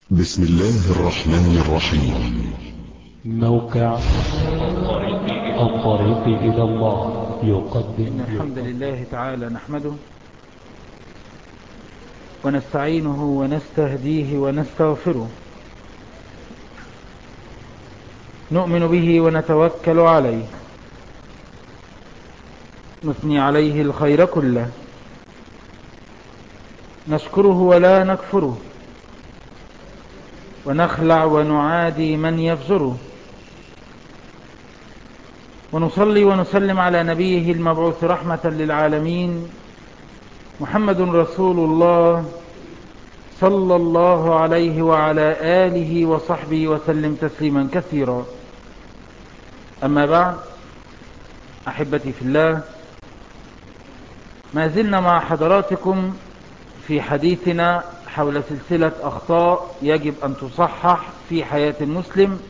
بسم الله الرحمن الرحيم موقع الطريق إلى الله يقدم إن الحمد لله تعالى نحمده ونستعينه ونستهديه ونستغفره نؤمن به ونتوكل عليه نثني عليه الخير كله نشكره ولا نكفره ونخلع ونعادي من يفجره ونصلي ونسلم على نبيه المبعوث رحمة للعالمين محمد رسول الله صلى الله عليه وعلى آله وصحبه وسلم تسليما كثيرا أما بعد أحبتي في الله ما زلنا مع حضراتكم في حديثنا حول سلسلة أخطاء يجب أن تصحح في حياة المسلم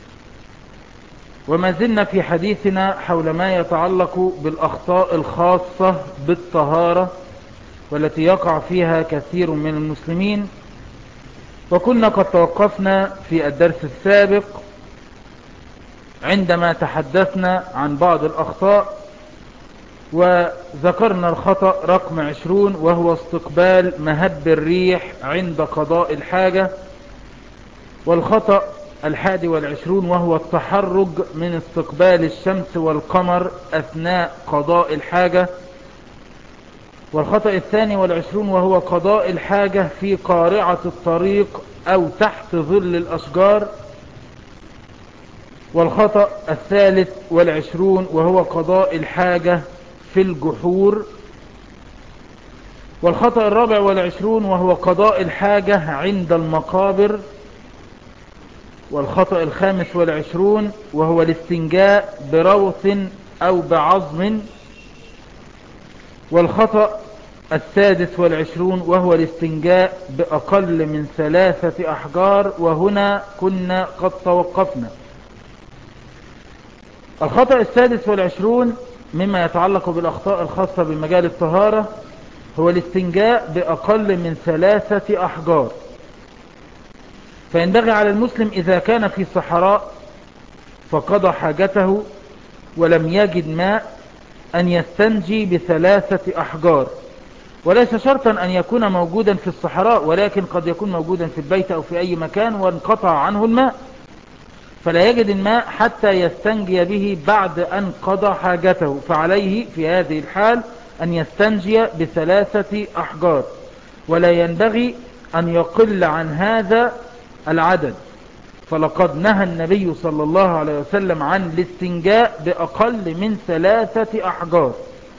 وما زلنا في حديثنا حول ما يتعلق بالأخطاء الخاصة بالطهارة والتي يقع فيها كثير من المسلمين وكنا قد توقفنا في الدرس السابق عندما تحدثنا عن بعض الأخطاء وذكرنا الخطأ رقم عشرون وهو استقبال مهب الريح عند قضاء الحاجة والخطأ الحادي والعشرون وهو التحرج من استقبال الشمس والقمر أثناء قضاء الحاجة والخطأ الثاني والعشرون وهو قضاء الحاجة في قارعة الطريق أو تحت ظل الأشجار والخطأ الثالث والعشرون وهو قضاء الحاجة في الجحور والخطأ الرابع والعشرون وهو قضاء الحاجة عند المقابر والخطأ الخامس والعشرون وهو الاستنجاء بروث أو بعظم والخطأ السادس والعشرون وهو الاستنجاء بأقل من ثلاثة أحجار وهنا كنا قد توقفنا الخطأ السادس والعشرون مما يتعلق بالأخطاء الخاصة بمجال الطهارة هو الاستنجاء بأقل من ثلاثة أحجار فينبغي على المسلم إذا كان في صحراء فقضى حاجته ولم يجد ماء أن يستنجي بثلاثة أحجار وليس شرطا أن يكون موجودا في الصحراء ولكن قد يكون موجودا في البيت أو في أي مكان وانقطع عنه الماء فلا يجد الماء حتى يستنجي به بعد أن قضى حاجته فعليه في هذه الحال أن يستنجي بثلاثة أحجار ولا ينبغي أن يقل عن هذا العدد فلقد نهى النبي صلى الله عليه وسلم عن الاستنجاء بأقل من ثلاثة أحجار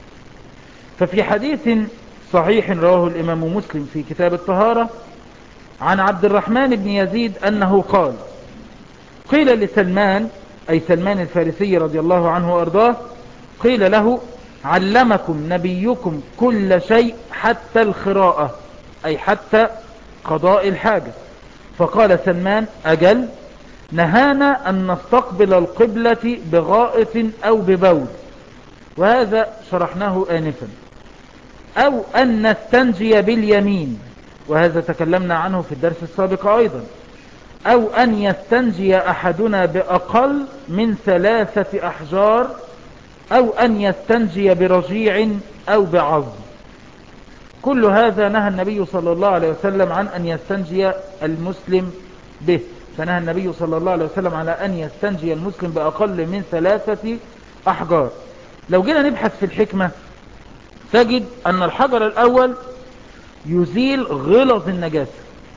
ففي حديث صحيح رواه الإمام مسلم في كتاب الطهارة عن عبد الرحمن بن يزيد أنه قال قيل لسلمان أي سلمان الفارسي رضي الله عنه وأرضاه قيل له علمكم نبيكم كل شيء حتى الخراءة أي حتى قضاء الحاجة فقال سلمان أجل نهانا أن نستقبل القبلة بغائط أو ببول وهذا شرحناه آنفا أو أن نستنجي باليمين وهذا تكلمنا عنه في الدرس السابق أيضا أو أن يستنجي أحدنا بأقل من ثلاثة أحجار أو أن يستنجي برجيع أو بعظم كل هذا نهى النبي صلى الله عليه وسلم عن أن يستنجي المسلم به فنهى النبي صلى الله عليه وسلم على أن يستنجي المسلم بأقل من ثلاثة أحجار لو جينا نبحث في الحكمة تجد أن الحجر الأول يزيل غلظ النجاسة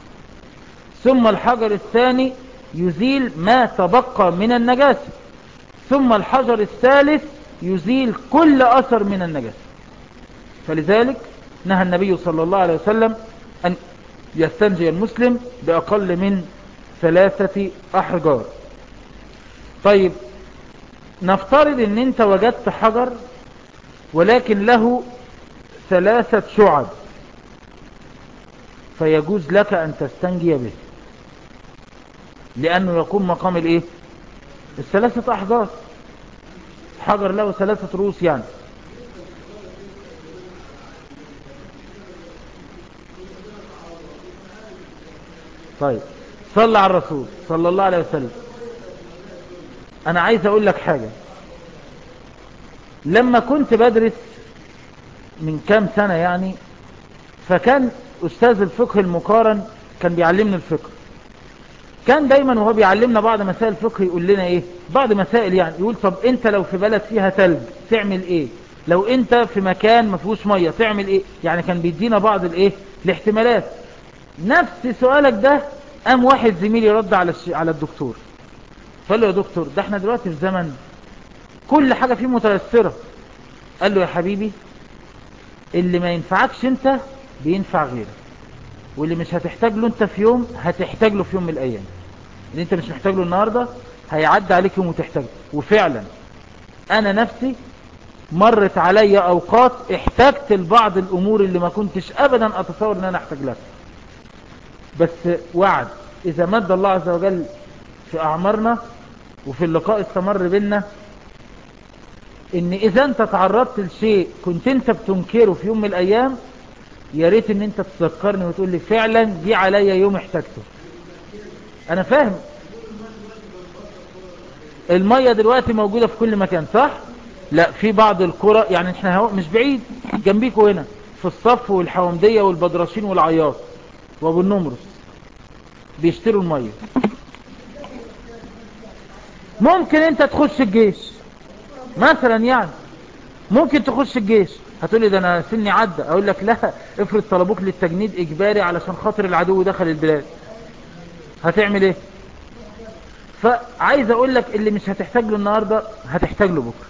ثم الحجر الثاني يزيل ما تبقى من النجاسة ثم الحجر الثالث يزيل كل أثر من النجاسة فلذلك نهى النبي صلى الله عليه وسلم أن يستنجي المسلم بأقل من ثلاثة أحجار طيب نفترض ان انت وجدت حجر ولكن له ثلاثة شعب فيجوز لك أن تستنجي به لأنه يقوم مقام الإيه الثلاثة أحجار حجر له ثلاثة رؤوس يعني طيب صلى على الرسول صلى الله عليه وسلم انا عايز اقول لك حاجة لما كنت بدرس من كام سنة يعني فكان استاذ الفقه المقارن كان بيعلمنا الفقه كان دايما وهو بيعلمنا بعض مسائل الفقه يقول لنا ايه بعض مسائل يعني يقول طب انت لو في بلد فيها ثلج تعمل ايه لو انت في مكان ما فيهوش ميه تعمل ايه يعني كان بيدينا بعض الايه الاحتمالات نفس سؤالك ده قام واحد زميلي رد على الش... على الدكتور فقال له يا دكتور ده احنا دلوقتي في زمن كل حاجة فيه متيسرة قال له يا حبيبي اللي ما ينفعكش انت بينفع غيرك واللي مش هتحتاج له انت في يوم هتحتاج له في يوم من الايام اللي انت مش محتاج له النهاردة هيعدي عليك يوم وتحتاج وفعلا انا نفسي مرت علي اوقات احتجت لبعض الامور اللي ما كنتش ابدا اتصور ان انا احتاج لها بس وعد اذا مد الله عز وجل في اعمارنا وفي اللقاء استمر بينا ان اذا انت تعرضت لشيء كنت انت بتنكره في يوم من الايام يا ريت ان انت تذكرني وتقول لي فعلا دي عليا يوم احتاجته انا فاهم المية دلوقتي موجودة في كل مكان صح لا في بعض القرى يعني احنا هو مش بعيد جنبيكوا هنا في الصف والحومدية والبدرشين والعياط وابو النمرس بيشتروا المية ممكن انت تخش الجيش مثلا يعني ممكن تخش الجيش هتقولي ده انا سني عدى اقول لك لا افرض طلبوك للتجنيد اجباري علشان خاطر العدو دخل البلاد هتعمل ايه فعايز اقول لك اللي مش هتحتاج له النهاردة هتحتاج له بكرة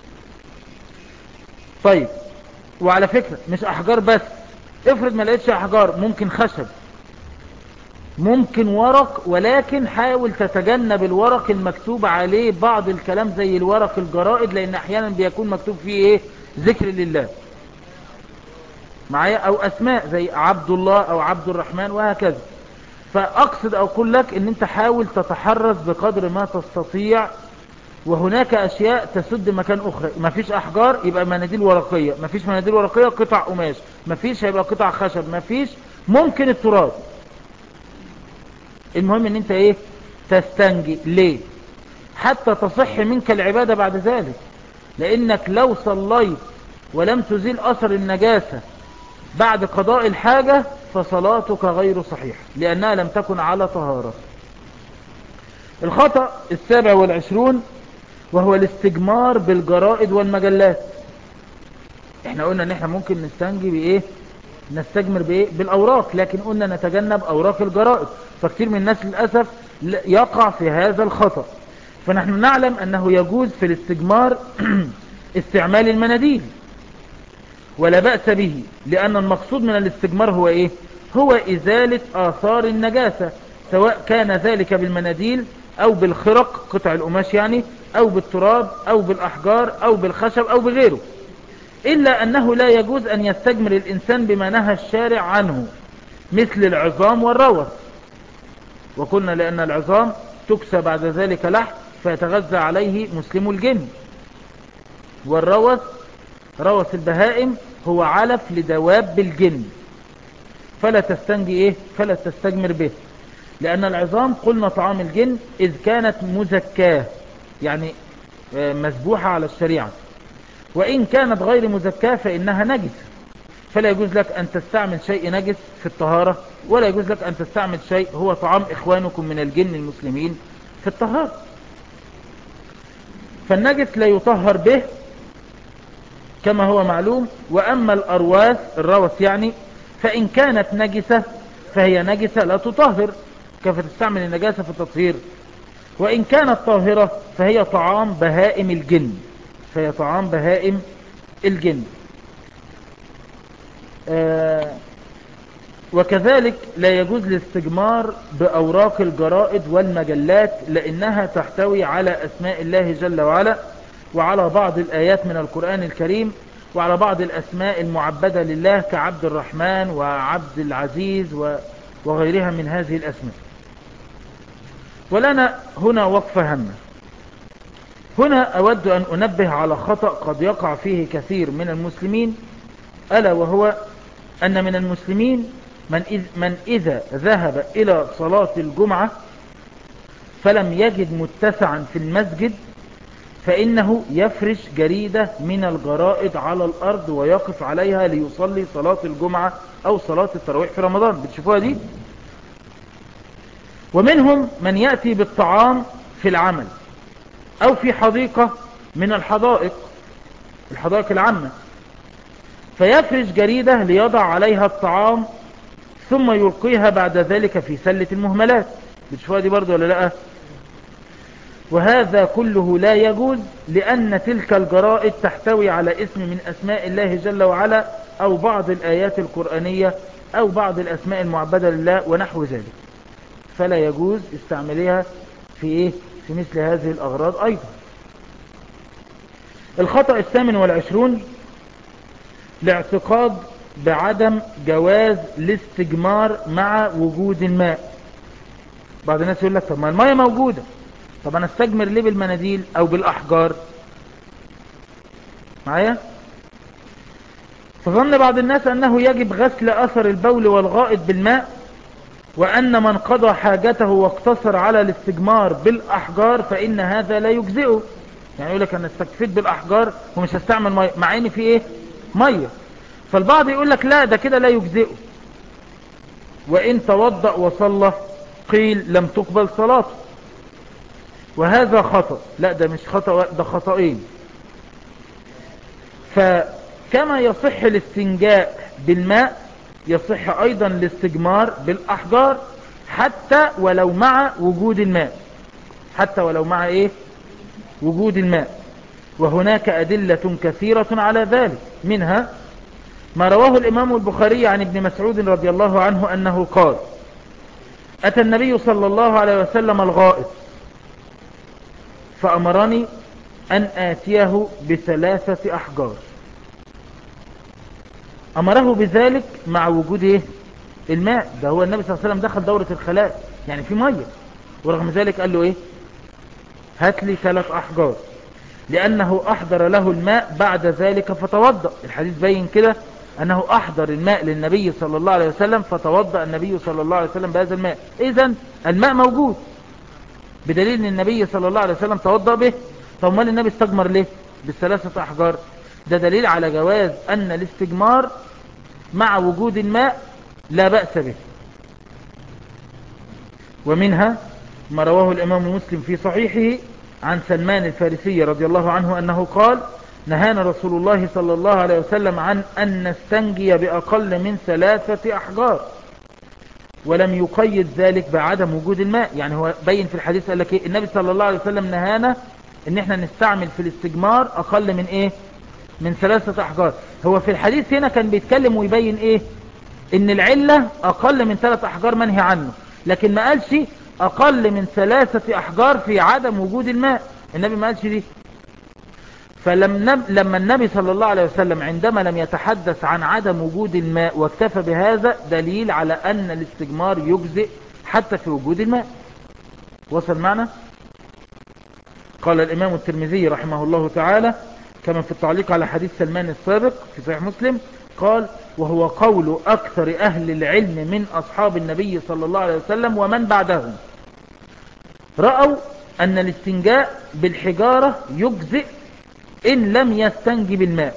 طيب وعلى فكرة مش احجار بس افرض ما لقيتش احجار ممكن خشب ممكن ورق ولكن حاول تتجنب الورق المكتوب عليه بعض الكلام زي الورق الجرائد لان احيانا بيكون مكتوب فيه ايه ذكر لله معايا او اسماء زي عبد الله او عبد الرحمن وهكذا فاقصد اقول لك ان انت حاول تتحرز بقدر ما تستطيع وهناك اشياء تسد مكان اخرى ما فيش احجار يبقى مناديل ورقية ما فيش مناديل ورقية قطع قماش ما فيش هيبقى قطع خشب ما فيش ممكن التراب المهم ان انت ايه تستنجي ليه حتى تصح منك العبادة بعد ذلك لانك لو صليت ولم تزيل اثر النجاسة بعد قضاء الحاجة فصلاتك غير صحيحة لانها لم تكن على طهارة الخطأ السابع والعشرون وهو الاستجمار بالجرائد والمجلات احنا قلنا ان احنا ممكن نستنجي بايه نستجمر بايه بالاوراق لكن قلنا نتجنب اوراق الجرائد فكثير من الناس للأسف يقع في هذا الخطأ فنحن نعلم انه يجوز في الاستجمار استعمال المناديل ولا بأس به لان المقصود من الاستجمار هو ايه هو ازالة اثار النجاسة سواء كان ذلك بالمناديل او بالخرق قطع القماش يعني او بالتراب او بالاحجار او بالخشب او بغيره إلا أنه لا يجوز أن يستجمر الإنسان بما نهى الشارع عنه مثل العظام والروث وقلنا لأن العظام تكسى بعد ذلك لحم فيتغذى عليه مسلم الجن والروث روث البهائم هو علف لدواب الجن فلا تستنجي إيه فلا تستجمر به لأن العظام قلنا طعام الجن إذ كانت مزكاه يعني مذبوحة على الشريعة وإن كانت غير مزكاة فإنها نجسة فلا يجوز لك أن تستعمل شيء نجس في الطهارة ولا يجوز لك أن تستعمل شيء هو طعام إخوانكم من الجن المسلمين في الطهارة فالنجس لا يطهر به كما هو معلوم وأما الأرواث الروث يعني فإن كانت نجسة فهي نجسة لا تطهر كيف تستعمل النجاسة في التطهير وإن كانت طاهرة فهي طعام بهائم الجن فهي طعام بهائم الجن آه وكذلك لا يجوز الاستجمار بأوراق الجرائد والمجلات لأنها تحتوي على أسماء الله جل وعلا وعلى بعض الآيات من القرآن الكريم وعلى بعض الأسماء المعبدة لله كعبد الرحمن وعبد العزيز وغيرها من هذه الأسماء ولنا هنا وقفة هامة هنا أود أن أنبه على خطأ قد يقع فيه كثير من المسلمين ألا وهو أن من المسلمين من, إذ من إذا ذهب إلى صلاة الجمعة فلم يجد متسعا في المسجد فإنه يفرش جريدة من الجرائد على الأرض ويقف عليها ليصلي صلاة الجمعة أو صلاة التراويح في رمضان بتشوفوها دي ومنهم من يأتي بالطعام في العمل أو في حديقة من الحدائق الحدائق العامة فيفرش جريدة ليضع عليها الطعام ثم يلقيها بعد ذلك في سلة المهملات بتشوفوها دي برضو ولا لا وهذا كله لا يجوز لأن تلك الجرائد تحتوي على اسم من أسماء الله جل وعلا أو بعض الآيات القرآنية أو بعض الأسماء المعبدة لله ونحو ذلك فلا يجوز استعمالها في إيه؟ في مثل هذه الأغراض أيضا الخطأ الثامن والعشرون الاعتقاد بعدم جواز الاستجمار مع وجود الماء بعض الناس يقول لك طب ما المية موجودة طب انا استجمر ليه بالمناديل او بالاحجار معايا فظن بعض الناس انه يجب غسل اثر البول والغائط بالماء وان من قضى حاجته واقتصر على الاستجمار بالاحجار فان هذا لا يجزئه يعني يقول لك انا استكفيت بالاحجار ومش هستعمل مية مع ان في ايه مية فالبعض يقول لك لا ده كده لا يجزئه وان توضأ وصلى قيل لم تقبل صلاته وهذا خطأ لا ده مش خطأ ده خطأين فكما يصح الاستنجاء بالماء يصح ايضا الاستجمار بالاحجار حتى ولو مع وجود الماء حتى ولو مع ايه وجود الماء وهناك ادلة كثيرة على ذلك منها ما رواه الامام البخاري عن ابن مسعود رضي الله عنه انه قال اتى النبي صلى الله عليه وسلم الغائط فأمرني أن آتيه بثلاثة أحجار أمره بذلك مع وجود إيه؟ الماء ده هو النبي صلى الله عليه وسلم دخل دورة الخلاء يعني في مية ورغم ذلك قال له إيه هات لي ثلاث أحجار لأنه أحضر له الماء بعد ذلك فتوضأ الحديث بين كده أنه أحضر الماء للنبي صلى الله عليه وسلم فتوضأ النبي صلى الله عليه وسلم بهذا الماء إذن الماء موجود بدليل ان النبي صلى الله عليه وسلم توضأ به طب مال النبي استجمر ليه بالثلاثة احجار ده دليل على جواز ان الاستجمار مع وجود الماء لا بأس به ومنها ما رواه الامام مسلم في صحيحه عن سلمان الفارسي رضي الله عنه انه قال نهانا رسول الله صلى الله عليه وسلم عن ان نستنجي باقل من ثلاثة احجار ولم يقيد ذلك بعدم وجود الماء يعني هو بين في الحديث قال لك ايه النبي صلى الله عليه وسلم نهانا ان احنا نستعمل في الاستجمار اقل من ايه من ثلاثة احجار هو في الحديث هنا كان بيتكلم ويبين ايه ان العلة اقل من ثلاثة احجار منهي عنه لكن ما قالش اقل من ثلاثة احجار في عدم وجود الماء النبي ما قالش دي فلما النبي صلى الله عليه وسلم عندما لم يتحدث عن عدم وجود الماء واكتفى بهذا دليل على أن الاستجمار يجزئ حتى في وجود الماء وصل معنا قال الإمام الترمذي رحمه الله تعالى كما في التعليق على حديث سلمان السابق في صحيح مسلم قال وهو قول أكثر أهل العلم من أصحاب النبي صلى الله عليه وسلم ومن بعدهم رأوا أن الاستنجاء بالحجارة يجزئ إن لم يستنجب الماء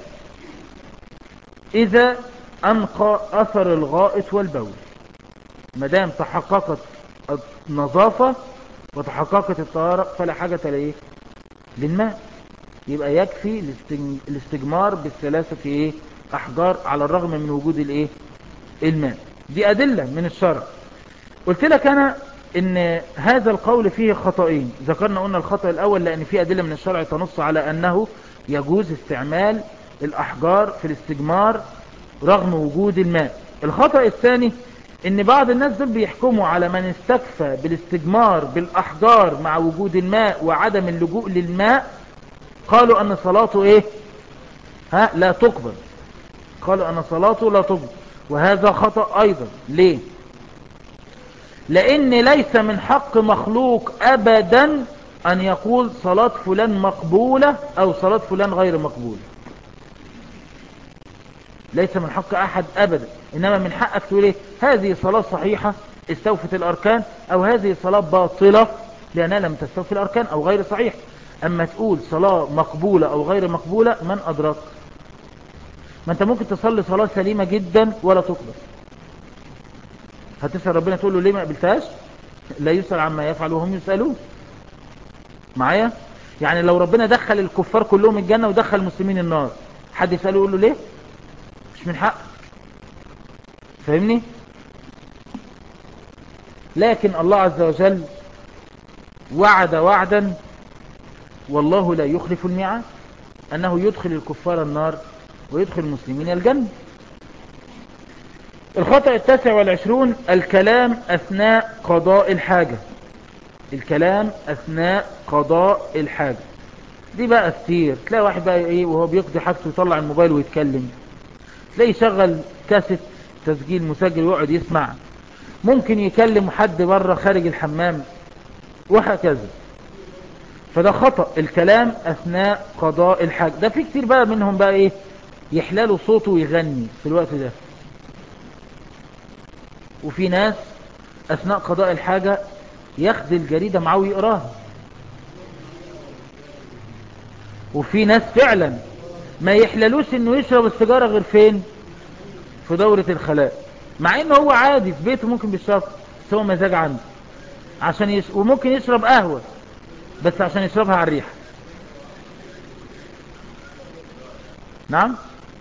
إذا أنقى أثر الغائط والبول مدام تحققت النظافة وتحققت الطهارة فلا حاجة لإيه للماء يبقى يكفي الاستجمار بالثلاثة إيه أحجار على الرغم من وجود الإيه الماء دي أدلة من الشرع قلت لك أنا ان هذا القول فيه خطأين ذكرنا قلنا الخطأ الاول لان فيه ادلة من الشرع تنص على انه يجوز استعمال الاحجار في الاستجمار رغم وجود الماء الخطأ الثاني ان بعض الناس دول بيحكموا على من استكفى بالاستجمار بالاحجار مع وجود الماء وعدم اللجوء للماء قالوا ان صلاته ايه ها لا تقبل قالوا ان صلاته لا تقبل وهذا خطأ ايضا ليه لان ليس من حق مخلوق ابدا ان يقول صلاة فلان مقبولة او صلاة فلان غير مقبولة ليس من حق أحد أبدا إنما من حقك تقول إيه هذه صلاة صحيحة استوفت الأركان أو هذه صلاة باطلة لأنها لم تستوفي الأركان أو غير صحيح أما تقول صلاة مقبولة أو غير مقبولة من أدرك ما أنت ممكن تصلي صلاة سليمة جدا ولا تقبل هتسأل ربنا تقول له ليه ما قبلتهاش لا يسأل عما يفعل وهم يسألون معايا يعني لو ربنا دخل الكفار كلهم الجنة ودخل المسلمين النار حد يسأله يقول له ليه مش من حق فاهمني لكن الله عز وجل وعد وعدا والله لا يخلف الميعاد أنه يدخل الكفار النار ويدخل المسلمين الجنة الخطأ التاسع والعشرون الكلام أثناء قضاء الحاجة الكلام أثناء قضاء الحاجة دي بقى كتير تلاقي واحد بقى ايه وهو بيقضي حاجته يطلع الموبايل ويتكلم تلاقي يشغل كاسيت تسجيل مسجل ويقعد يسمع ممكن يكلم حد بره خارج الحمام وهكذا فده خطأ الكلام أثناء قضاء الحاجة ده في كتير بقى منهم بقى ايه يحلالوا صوته ويغني في الوقت ده وفي ناس أثناء قضاء الحاجة ياخد الجريدة معاه ويقراها وفي ناس فعلا ما يحللوش انه يشرب السيجارة غير فين في دورة الخلاء مع انه هو عادي في بيته ممكن بيشرب بس هو مزاج عنده عشان يش... وممكن يشرب قهوة بس عشان يشربها على الريحة نعم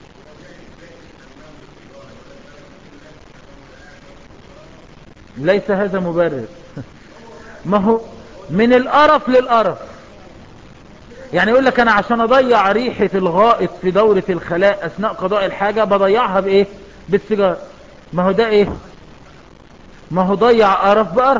ليس هذا مبرر ما هو من القرف للقرف يعني يقول لك انا عشان اضيع ريحة الغائط في دورة الخلاء اثناء قضاء الحاجة بضيعها بايه بالسيجار ما هو ده ايه ما هو ضيع قرف بقرف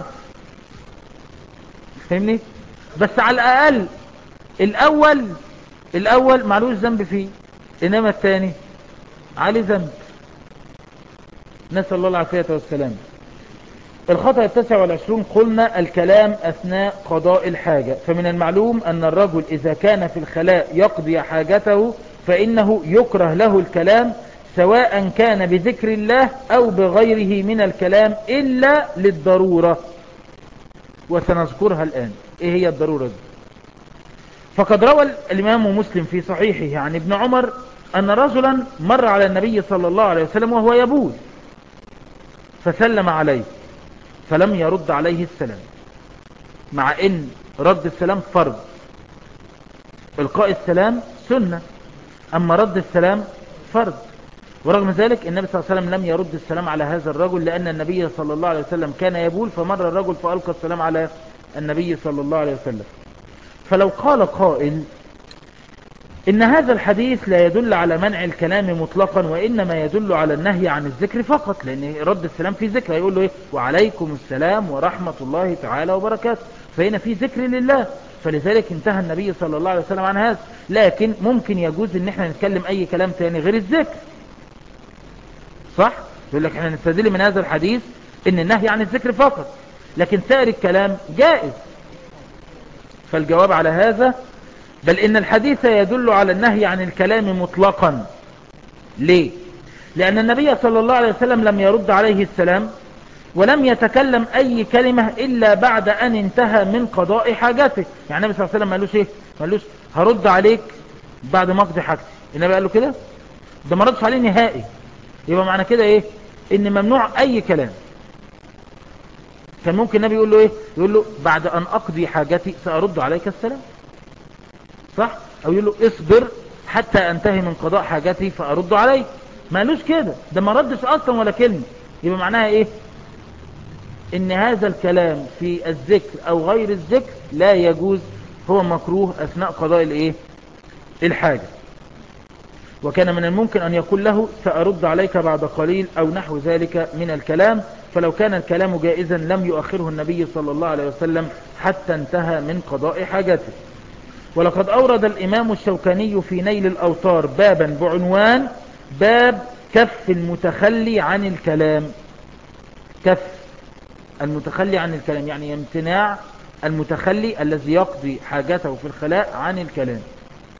فهمني بس على الاقل الاول الاول معلوش ذنب فيه انما الثاني عليه ذنب نسأل الله العافية والسلام الخطأ التاسع والعشرون قلنا الكلام أثناء قضاء الحاجة فمن المعلوم أن الرجل إذا كان في الخلاء يقضي حاجته فإنه يكره له الكلام سواء كان بذكر الله أو بغيره من الكلام إلا للضرورة وسنذكرها الآن إيه هي الضرورة دي فقد روى الإمام مسلم في صحيحه عن ابن عمر أن رجلا مر على النبي صلى الله عليه وسلم وهو يبول فسلم عليه فلم يرد عليه السلام مع ان رد السلام فرض القاء السلام سنة اما رد السلام فرض ورغم ذلك النبي صلى الله عليه وسلم لم يرد السلام على هذا الرجل لان النبي صلى الله عليه وسلم كان يبول فمر الرجل فألقى السلام على النبي صلى الله عليه وسلم فلو قال قائل إن هذا الحديث لا يدل على منع الكلام مطلقا وإنما يدل على النهي عن الذكر فقط لأن رد السلام في ذكر يقول له إيه وعليكم السلام ورحمة الله تعالى وبركاته فهنا في ذكر لله فلذلك انتهى النبي صلى الله عليه وسلم عن هذا لكن ممكن يجوز ان احنا نتكلم اي كلام تاني غير الذكر صح يقول لك احنا نستدل من هذا الحديث ان النهي عن الذكر فقط لكن سائر الكلام جائز فالجواب على هذا بل إن الحديث يدل على النهي عن الكلام مطلقا ليه؟ لأن النبي صلى الله عليه وسلم لم يرد عليه السلام ولم يتكلم أي كلمة إلا بعد أن انتهى من قضاء حاجته يعني النبي صلى الله عليه وسلم ما قالوش إيه؟ ما قالوش هرد عليك بعد ما أقضي حاجتي النبي قال له كده ده ما ردش عليه نهائي يبقى معنى كده إيه إن ممنوع أي كلام كان ممكن النبي يقول له إيه يقول له بعد أن أقضي حاجتي سأرد عليك السلام صح او يقول له اصبر حتى انتهي من قضاء حاجتي فارد عليه ما قالوش كده ده ما ردش اصلا ولا كلمة يبقى معناها ايه ان هذا الكلام في الذكر او غير الذكر لا يجوز هو مكروه اثناء قضاء الايه الحاجة وكان من الممكن ان يقول له سأرد عليك بعد قليل او نحو ذلك من الكلام فلو كان الكلام جائزا لم يؤخره النبي صلى الله عليه وسلم حتى انتهى من قضاء حاجته ولقد أورد الإمام الشوكاني في نيل الأوطار بابا بعنوان باب كف المتخلي عن الكلام كف المتخلي عن الكلام يعني امتناع المتخلي الذي يقضي حاجته في الخلاء عن الكلام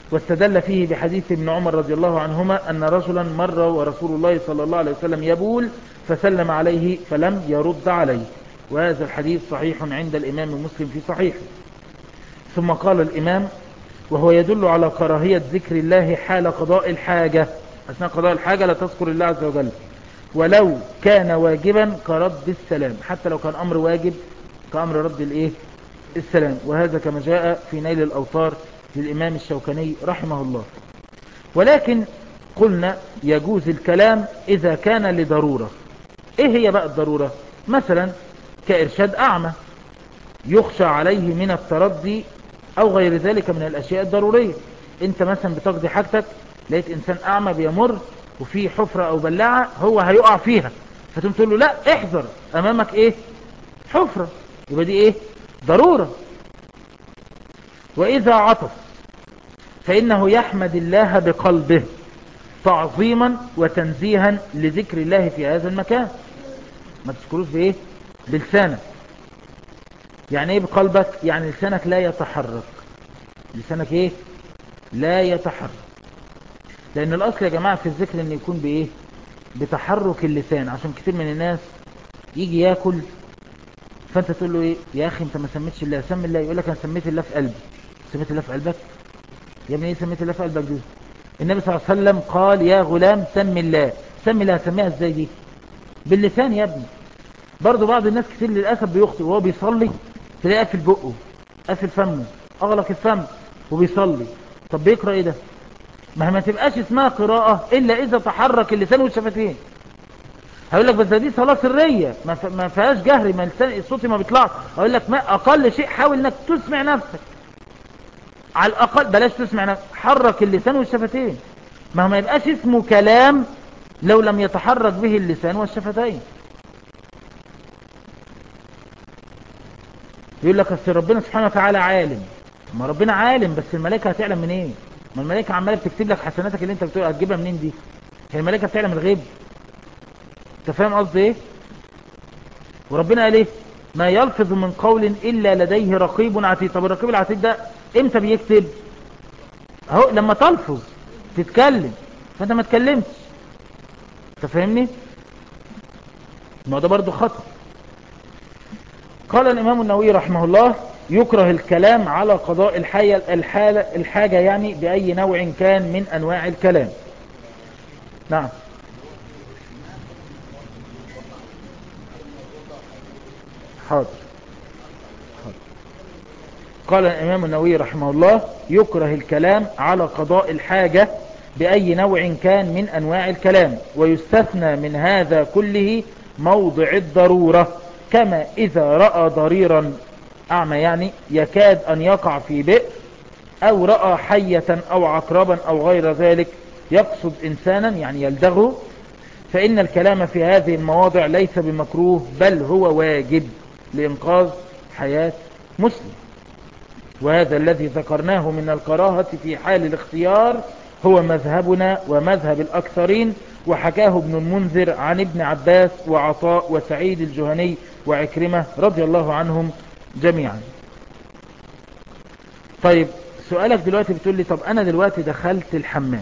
واستدل فيه بحديث ابن عمر رضي الله عنهما أن رجلا مر ورسول الله صلى الله عليه وسلم يبول فسلم عليه فلم يرد عليه وهذا الحديث صحيح عند الإمام مسلم في صحيحه ثم قال الإمام وهو يدل على كراهية ذكر الله حال قضاء الحاجة أثناء قضاء الحاجة لا تذكر الله عز وجل ولو كان واجبا كرد السلام حتى لو كان أمر واجب كأمر رد الإيه السلام وهذا كما جاء في نيل الأوطار للإمام الشوكاني رحمه الله ولكن قلنا يجوز الكلام إذا كان لضرورة إيه هي بقى الضرورة مثلا كإرشاد أعمى يخشى عليه من التردي أو غير ذلك من الأشياء الضرورية أنت مثلا بتقضي حاجتك لقيت إنسان أعمى بيمر وفي حفرة أو بلاعة هو هيقع فيها فتقوم تقول له لا احذر أمامك إيه حفرة يبقى دي إيه ضرورة وإذا عطف فإنه يحمد الله بقلبه تعظيما وتنزيها لذكر الله في هذا المكان ما تذكروش بإيه بلسانك يعني ايه بقلبك يعني لسانك لا يتحرك لسانك ايه لا يتحرك لان الاصل يا جماعة في الذكر ان يكون بايه بتحرك اللسان عشان كتير من الناس يجي ياكل فانت تقول له ايه يا اخي انت ما سميتش الله سمي الله يقول لك انا سميت الله في قلبي سميت الله في قلبك يا ابني ايه سميت الله في قلبك دي النبي صلى الله عليه وسلم قال يا غلام سم الله سمي الله سميها ازاي دي باللسان يا ابني برضو بعض الناس كتير للأسف بيخطئ وهو بيصلي تلاقيه قافل بقه قافل فمه أغلق الفم وبيصلي طب بيقرأ ايه ده ما ما تبقاش اسمها قراءة إلا إذا تحرك اللسان والشفتين هقول لك بس دي صلاة سرية ما, ف... ما فيهاش جهري ما لسان الصوت ما بيطلعش هقول لك ما أقل شيء حاول إنك تسمع نفسك على الأقل بلاش تسمع نفسك حرك اللسان والشفتين ما ما يبقاش اسمه كلام لو لم يتحرك به اللسان والشفتين يقول لك اصل ربنا سبحانه وتعالى عالم ما ربنا عالم بس الملائكه هتعلم منين إيه؟ ما الملائكه عماله بتكتب لك حسناتك اللي انت بتقول هتجيبها منين دي هي الملائكه بتعلم الغيب انت فاهم قصدي ايه وربنا قال ايه ما يلفظ من قول الا لديه رقيب عتيد طب الرقيب العتيد ده امتى بيكتب اهو لما تلفظ تتكلم فانت ما تكلمتش انت فاهمني ما ده برضو خطأ قال الإمام النووي رحمه الله يكره الكلام على قضاء الحاجة, الحالة الحاجة يعني بأي نوع كان من أنواع الكلام نعم حاضر قال الإمام النووي رحمه الله يكره الكلام على قضاء الحاجة بأي نوع كان من أنواع الكلام ويستثنى من هذا كله موضع الضرورة كما إذا رأى ضريرا أعمى يعني يكاد أن يقع في بئر أو رأى حية أو عقربا أو غير ذلك يقصد إنسانا يعني يلدغه فإن الكلام في هذه المواضع ليس بمكروه بل هو واجب لإنقاذ حياة مسلم وهذا الذي ذكرناه من الكراهة في حال الاختيار هو مذهبنا ومذهب الأكثرين وحكاه ابن المنذر عن ابن عباس وعطاء وسعيد الجهني وعكرمة رضي الله عنهم جميعا طيب سؤالك دلوقتي بتقول لي طب أنا دلوقتي دخلت الحمام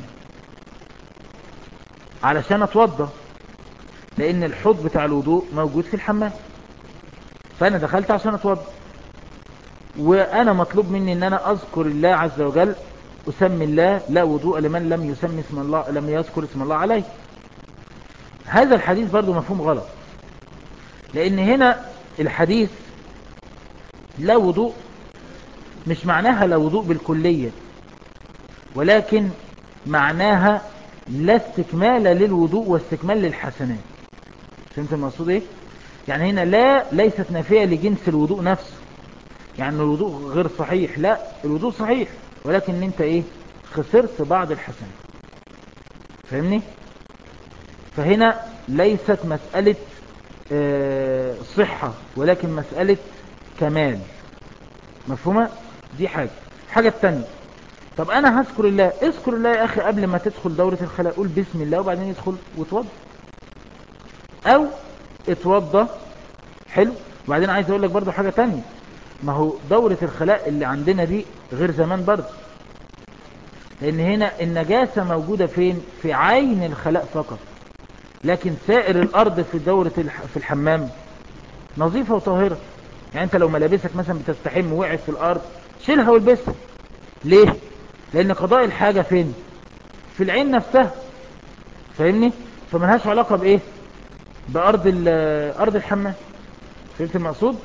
علشان أتوضى لأن الحوض بتاع الوضوء موجود في الحمام فأنا دخلت عشان أتوضى وأنا مطلوب مني أن أنا أذكر الله عز وجل أسمي الله لا وضوء لمن لم يسمي اسم الله لم يذكر اسم الله عليه هذا الحديث برضو مفهوم غلط لأن هنا الحديث لا وضوء مش معناها لا وضوء بالكلية ولكن معناها لا استكمال للوضوء واستكمال للحسنات فهمت المقصود ايه يعني هنا لا ليست نافية لجنس الوضوء نفسه يعني الوضوء غير صحيح لا الوضوء صحيح ولكن انت ايه خسرت بعض الحسنات فاهمني فهنا ليست مسألة اه صحة ولكن مسألة كمال مفهومة دي حاجة حاجة التانية طب انا هذكر الله اذكر الله يا اخي قبل ما تدخل دورة الخلاء قول بسم الله وبعدين يدخل وتوضى او اتوضى حلو وبعدين عايز اقول لك برضو حاجة تانية ما هو دورة الخلاء اللي عندنا دي غير زمان برضو لان هنا النجاسة موجودة فين في عين الخلاء فقط لكن سائر الارض في دورة الح... في الحمام نظيفة وطاهرة يعني انت لو ملابسك مثلا بتستحم وقعت في الارض شيلها والبسها ليه لان قضاء الحاجة فين في العين نفسها فاهمني فملهاش علاقة بايه بارض ال- ارض الحمام فهمت المقصود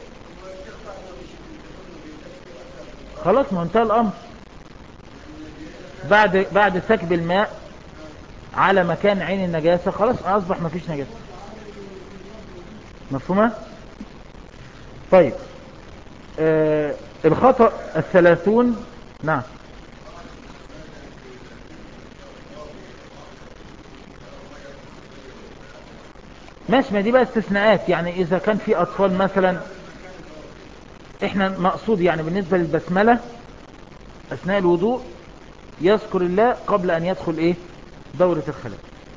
خلاص ما انتهى الامر بعد بعد سكب الماء على مكان عين النجاسة خلاص اصبح ما فيش نجاسة مفهومة طيب آه الخطأ الثلاثون نعم ماشي ما دي بقى استثناءات يعني اذا كان في اطفال مثلا احنا مقصود يعني بالنسبة للبسملة اثناء الوضوء يذكر الله قبل ان يدخل ايه دورة الخلاء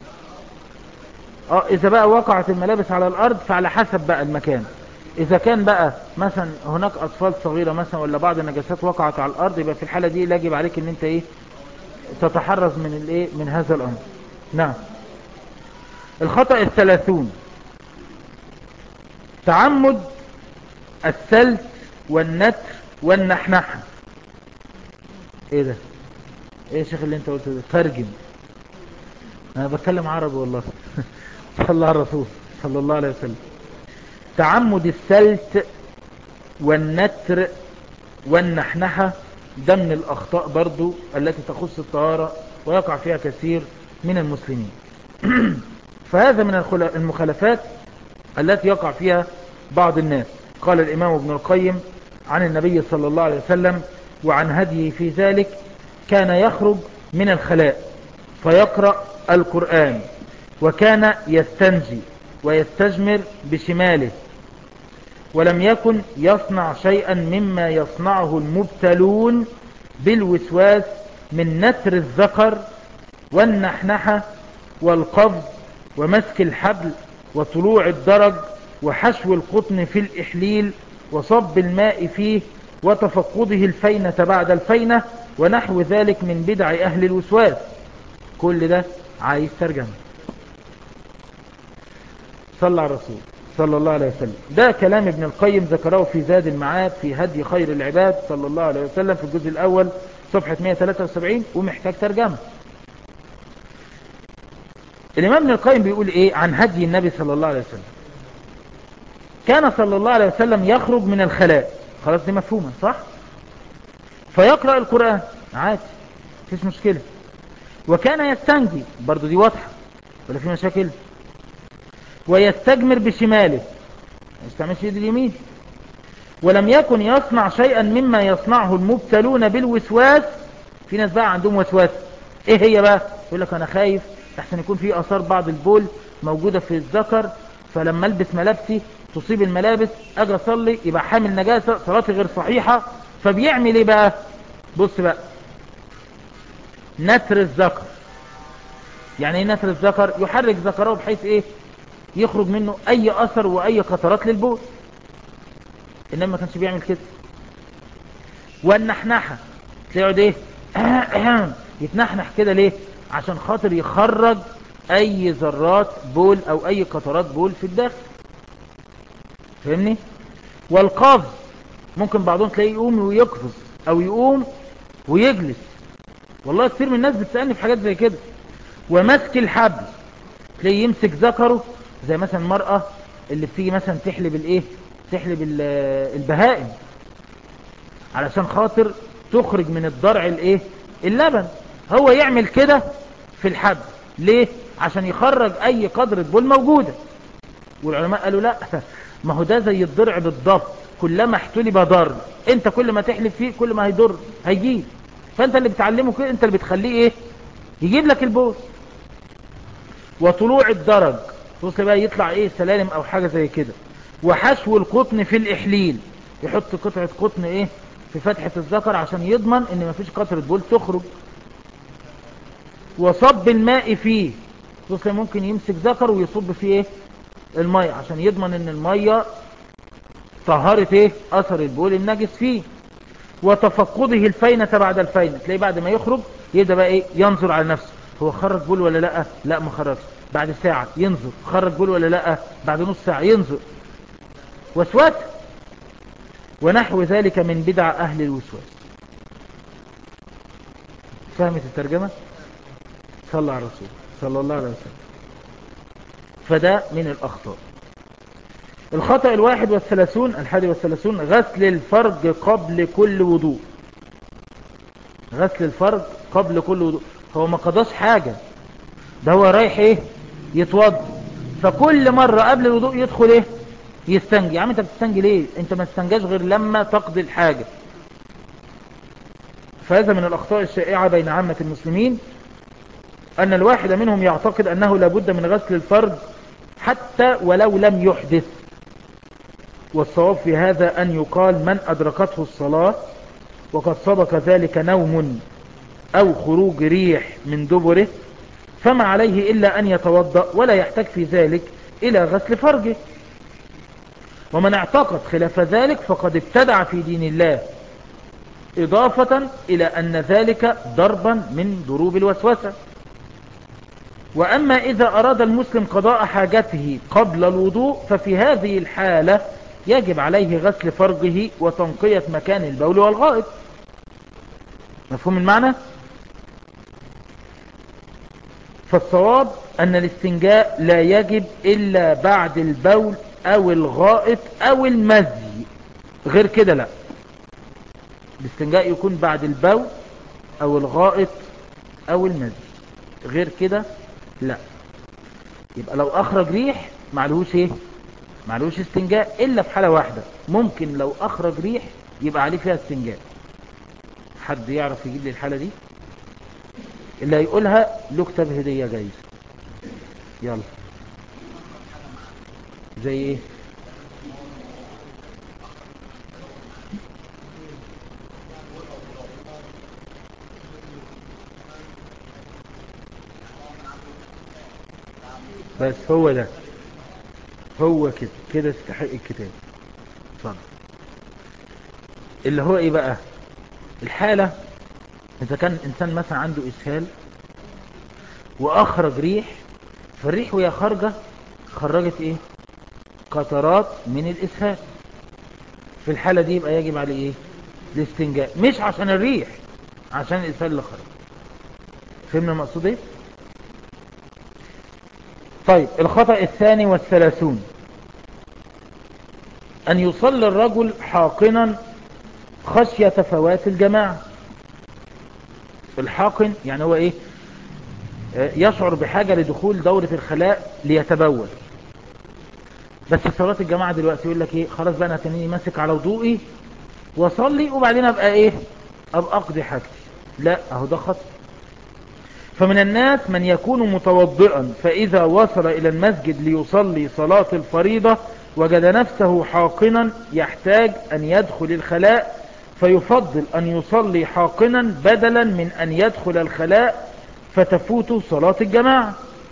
اه اذا بقى وقعت الملابس على الارض فعلى حسب بقى المكان اذا كان بقى مثلا هناك اطفال صغيرة مثلا ولا بعض النجاسات وقعت على الارض يبقى في الحالة دي يجب عليك ان انت ايه تتحرز من الايه من هذا الامر نعم الخطأ الثلاثون تعمد السلت والنتر والنحنحة ايه ده ايه يا شيخ اللي انت قلته ده ترجم انا بتكلم عربي والله صلى الله على الرسول صلى الله عليه وسلم تعمد السلت والنتر والنحنحة ده من الاخطاء برضو التي تخص الطهارة ويقع فيها كثير من المسلمين فهذا من الخلا- المخالفات التي يقع فيها بعض الناس قال الإمام ابن القيم عن النبي صلى الله عليه وسلم وعن هديه في ذلك كان يخرج من الخلاء فيقرأ القرآن وكان يستنجي ويستجمر بشماله ولم يكن يصنع شيئا مما يصنعه المبتلون بالوسواس من نتر الذكر والنحنحة والقبض ومسك الحبل وطلوع الدرج وحشو القطن في الإحليل وصب الماء فيه وتفقده الفينة بعد الفينة ونحو ذلك من بدع أهل الوسواس كل ده عايز ترجمة صلى على الرسول صلى الله عليه وسلم ده كلام ابن القيم ذكره في زاد المعاد في هدي خير العباد صلى الله عليه وسلم في الجزء الأول صفحة 173 ومحتاج ترجمة الإمام ابن القيم بيقول إيه عن هدي النبي صلى الله عليه وسلم كان صلى الله عليه وسلم يخرج من الخلاء خلاص دي مفهومة صح فيقرأ القرآن عادي مفيش مشكلة وكان يستنجي برضو دي واضحة ولا في مشاكل ويستجمر بشماله ما يستعملش يد اليمين ولم يكن يصنع شيئا مما يصنعه المبتلون بالوسواس في ناس بقى عندهم وسواس ايه هي بقى يقول لك انا خايف احسن يكون في اثار بعض البول موجودة في الذكر فلما البس ملابسي تصيب الملابس اجي اصلي يبقى حامل نجاسة صلاتي غير صحيحة فبيعمل ايه بقى بص بقى نتر الذكر يعني ايه نتر الذكر يحرك ذكره بحيث ايه يخرج منه اي اثر واي قطرات للبول انما ما كانش بيعمل كده والنحنحة تلاقوا ايه يتنحنح كده ليه عشان خاطر يخرج اي ذرات بول او اي قطرات بول في الداخل فاهمني والقفز ممكن بعضهم تلاقيه يقوم ويقفز او يقوم ويجلس والله كتير من الناس بتسألني في حاجات زي كده ومسك الحبل تلاقيه يمسك ذكره زي مثلا المرأة اللي بتيجي مثلا تحلب الايه تحلب ال- البهائم علشان خاطر تخرج من الضرع الايه اللبن هو يعمل كده في الحبل ليه عشان يخرج اي قدرة بول موجودة والعلماء قالوا لا ما هو ده زي الضرع بالضبط كلما احتلب ضر انت كل ما تحلب فيه كل ما هيضر هيجيب فانت اللي بتعلمه كده انت اللي بتخليه ايه يجيب لك البول وطلوع الدرج توصل بقى يطلع ايه سلالم او حاجة زي كده وحشو القطن في الاحليل يحط قطعة قطن ايه في فتحة الذكر عشان يضمن ان مفيش قطرة بول تخرج وصب الماء فيه توصل ممكن يمسك ذكر ويصب فيه ايه المية عشان يضمن ان المية طهرت ايه اثر البول النجس فيه وتفقده الفينة بعد الفينة تلاقيه بعد ما يخرج يبدأ بقى ايه ينظر على نفسه هو خرج بول ولا لا لا ما خرجش بعد ساعة ينظر خرج بول ولا لا بعد نص ساعة ينظر وسواس ونحو ذلك من بدع أهل الوسواس فهمت الترجمة صلى على الرسول صلى الله عليه وسلم فده من الأخطاء الخطأ الواحد والثلاثون الحادي والثلاثون غسل الفرج قبل كل وضوء غسل الفرج قبل كل وضوء هو ما قضاش حاجة ده هو رايح ايه يتوضى فكل مرة قبل الوضوء يدخل ايه يستنجي يا عم انت بتستنجي ليه انت ما تستنجاش غير لما تقضي الحاجة فهذا من الأخطاء الشائعة بين عامة المسلمين أن الواحد منهم يعتقد أنه لابد من غسل الفرج حتى ولو لم يحدث والصواب في هذا أن يقال من أدركته الصلاة وقد سبق ذلك نوم أو خروج ريح من دبره فما عليه إلا أن يتوضأ ولا يحتاج في ذلك إلى غسل فرجه ومن اعتقد خلاف ذلك فقد ابتدع في دين الله إضافة إلى أن ذلك ضربا من ضروب الوسوسة وأما إذا أراد المسلم قضاء حاجته قبل الوضوء ففي هذه الحالة يجب عليه غسل فرجه وتنقية مكان البول والغائط مفهوم المعنى؟ فالصواب أن الاستنجاء لا يجب إلا بعد البول أو الغائط أو المزي غير كده لا الاستنجاء يكون بعد البول أو الغائط أو المزي غير كده لا يبقى لو أخرج ريح معلهوش ايه معلهوش استنجاء إلا في حالة واحدة ممكن لو أخرج ريح يبقى عليه فيها استنجاء حد يعرف يجيب لي الحالة دي اللي هيقولها له كتاب هدية جايز يلا زي ايه بس هو ده هو كده كده استحق الكتاب اتفضل اللي هو ايه بقى الحالة اذا كان الانسان مثلا عنده اسهال واخرج ريح فالريح وهي خارجة خرجت ايه قطرات من الاسهال في الحالة دي يبقى يجب عليه ايه الاستنجاء مش عشان الريح عشان الاسهال اللي خرج فهمنا المقصود ايه طيب الخطأ الثاني والثلاثون أن يصلي الرجل حاقنا خشية فوات الجماعة الحاقن يعني هو إيه يشعر بحاجة لدخول دورة الخلاء ليتبول بس صلاة الجماعة دلوقتي يقول لك إيه خلاص بقى أنا تنيني ماسك على وضوئي وصلي وبعدين أبقى إيه أبقى أقضي حاجتي لا أهو ده خطأ فمن الناس من يكون متوضئا فإذا وصل إلى المسجد ليصلي صلاة الفريضة وجد نفسه حاقنا يحتاج أن يدخل الخلاء فيفضل أن يصلي حاقنا بدلا من أن يدخل الخلاء فتفوت صلاة الجماعة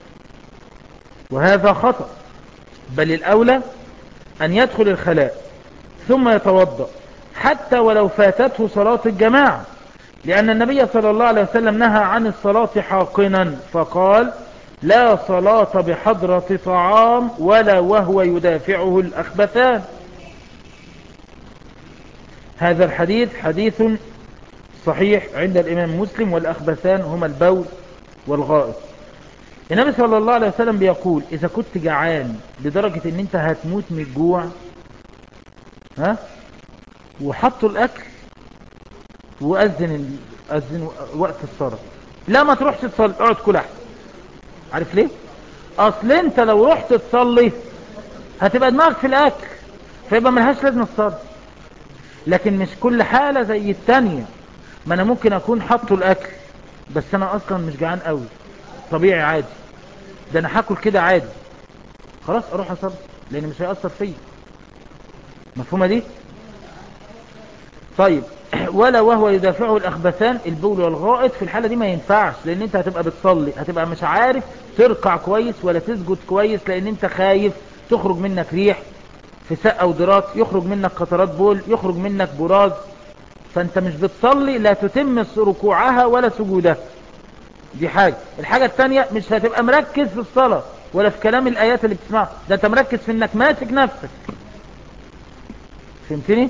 وهذا خطأ بل الأولى أن يدخل الخلاء ثم يتوضأ حتى ولو فاتته صلاة الجماعة لأن النبي صلى الله عليه وسلم نهى عن الصلاة حاقنا فقال لا صلاة بحضرة طعام ولا وهو يدافعه الأخبثان هذا الحديث حديث صحيح عند الإمام مسلم والأخبثان هما البول والغائط النبي صلى الله عليه وسلم بيقول إذا كنت جعان لدرجة ان انت هتموت من الجوع ها وحطوا الأكل وأذن أذن وقت الصلاة لا ما تروحش تصلي اقعد كل احسن عارف ليه اصل انت لو رحت تصلي هتبقى دماغك في الاكل فيبقى ملهاش لازمه الصلاه لكن مش كل حاله زي التانية ما انا ممكن اكون حاطه الاكل بس انا اصلا مش جعان قوي طبيعي عادي ده انا هاكل كده عادي خلاص اروح اصلي لان مش هيأثر فيا مفهومه دي طيب ولا وهو يدافعه الأخبثان البول والغائط في الحالة دي ما ينفعش لأن انت هتبقى بتصلي هتبقى مش عارف تركع كويس ولا تسجد كويس لأن انت خايف تخرج منك ريح في سقة ودرات يخرج منك قطرات بول يخرج منك براز فانت مش بتصلي لا تتم ركوعها ولا سجودها دي حاجة الحاجة التانية مش هتبقى مركز في الصلاة ولا في كلام الآيات اللي بتسمعها ده انت مركز في انك ماسك نفسك فهمتني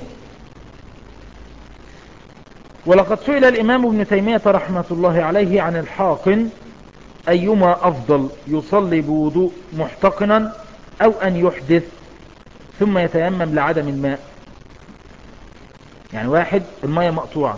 ولقد سئل الإمام ابن تيمية رحمة الله عليه عن الحاقن أيما أفضل يصلي بوضوء محتقنا أو أن يحدث ثم يتيمم لعدم الماء يعني واحد المية مقطوعة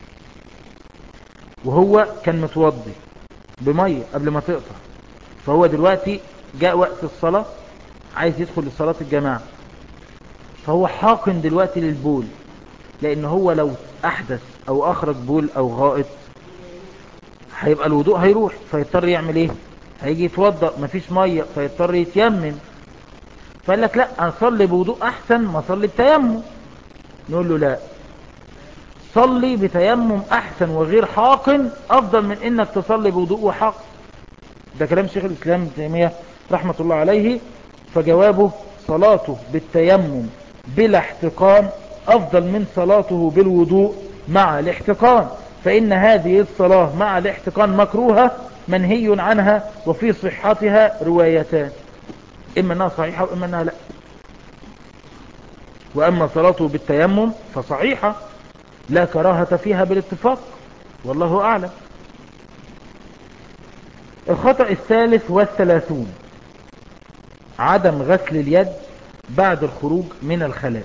وهو كان متوضي بمية قبل ما تقطع فهو دلوقتي جاء وقت الصلاة عايز يدخل لصلاة الجماعة فهو حاقن دلوقتي للبول لان هو لو احدث او اخرج بول او غائط هيبقى الوضوء هيروح فيضطر يعمل ايه هيجي يتوضأ مفيش مية فيضطر يتيمم فقال لك لا اصلي بوضوء احسن ما اصلي بتيمم نقول له لا صلي بتيمم احسن وغير حاقن افضل من انك تصلي بوضوء وحاقن ده كلام شيخ الاسلام ابن تيمية رحمة الله عليه فجوابه صلاته بالتيمم بلا احتقان افضل من صلاته بالوضوء مع الاحتقان فان هذه الصلاة مع الاحتقان مكروهة منهي عنها وفي صحتها روايتان اما انها صحيحة واما انها لا واما صلاته بالتيمم فصحيحة لا كراهة فيها بالاتفاق والله اعلم الخطأ الثالث والثلاثون عدم غسل اليد بعد الخروج من الخلاء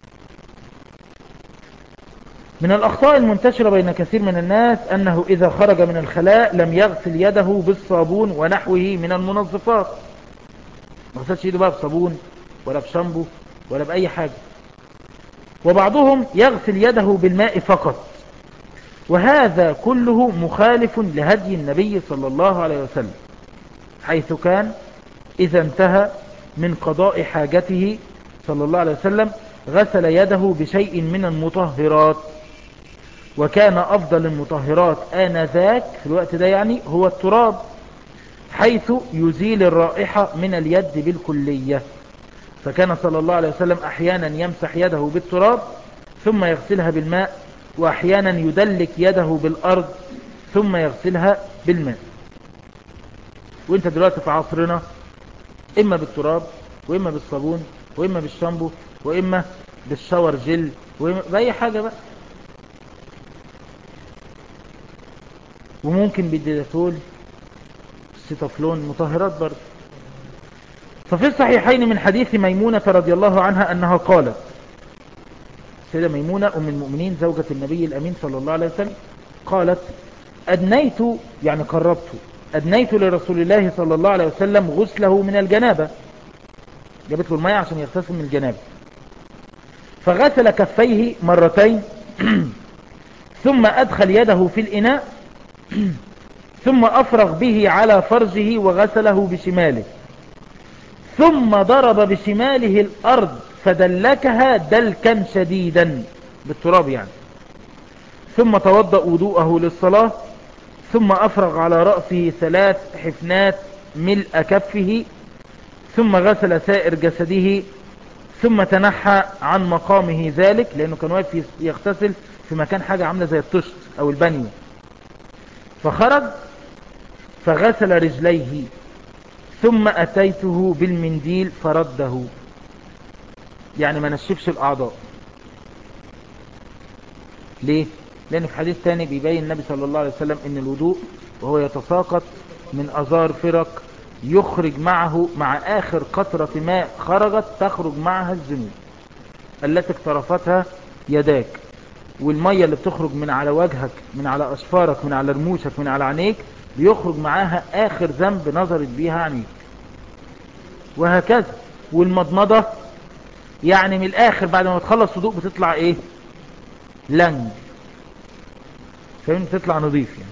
من الأخطاء المنتشرة بين كثير من الناس أنه إذا خرج من الخلاء لم يغسل يده بالصابون ونحوه من المنظفات ما غسلش يده بقى بصابون ولا بشامبو ولا بأي حاجة وبعضهم يغسل يده بالماء فقط وهذا كله مخالف لهدي النبي صلى الله عليه وسلم حيث كان إذا انتهى من قضاء حاجته صلى الله عليه وسلم غسل يده بشيء من المطهرات وكان أفضل المطهرات آنذاك في الوقت ده يعني هو التراب حيث يزيل الرائحة من اليد بالكلية فكان صلى الله عليه وسلم أحيانا يمسح يده بالتراب ثم يغسلها بالماء وأحيانا يدلك يده بالأرض ثم يغسلها بالماء وانت دلوقتي في عصرنا إما بالتراب وإما بالصابون وإما بالشامبو وإما بالشاور جل وإما بأي حاجة بقى وممكن بالديتول السيتافلون مطهرات برضه ففي الصحيحين من حديث ميمونة رضي الله عنها أنها قالت سيدة ميمونة أم المؤمنين زوجة النبي الأمين صلى الله عليه وسلم قالت أدنيت يعني قربت أدنيت لرسول الله صلى الله عليه وسلم غسله من الجنابة جابت له المية عشان يغتسل من الجنابة فغسل كفيه مرتين ثم أدخل يده في الإناء ثم أفرغ به على فرجه وغسله بشماله ثم ضرب بشماله الأرض فدلكها دلكا شديدا بالتراب يعني ثم توضأ وضوءه للصلاة ثم أفرغ على رأسه ثلاث حفنات ملء كفه ثم غسل سائر جسده ثم تنحى عن مقامه ذلك لأنه كان واقف يغتسل في مكان حاجة عاملة زي الطشت أو البانيو فخرج فغسل رجليه ثم أتيته بالمنديل فرده يعني ما نشفش الأعضاء ليه؟ لأن في حديث تاني بيبين النبي صلى الله عليه وسلم أن الوضوء وهو يتساقط من أزار فرق يخرج معه مع آخر قطرة ماء خرجت تخرج معها الذنوب التي اقترفتها يداك والمية اللي بتخرج من على وجهك من على أشفارك من على رموشك من على عينيك بيخرج معاها آخر ذنب نظرت بيها عينيك وهكذا والمضمضة يعني من الآخر بعد ما تخلص وضوء بتطلع إيه لنج فاهم تطلع نظيف يعني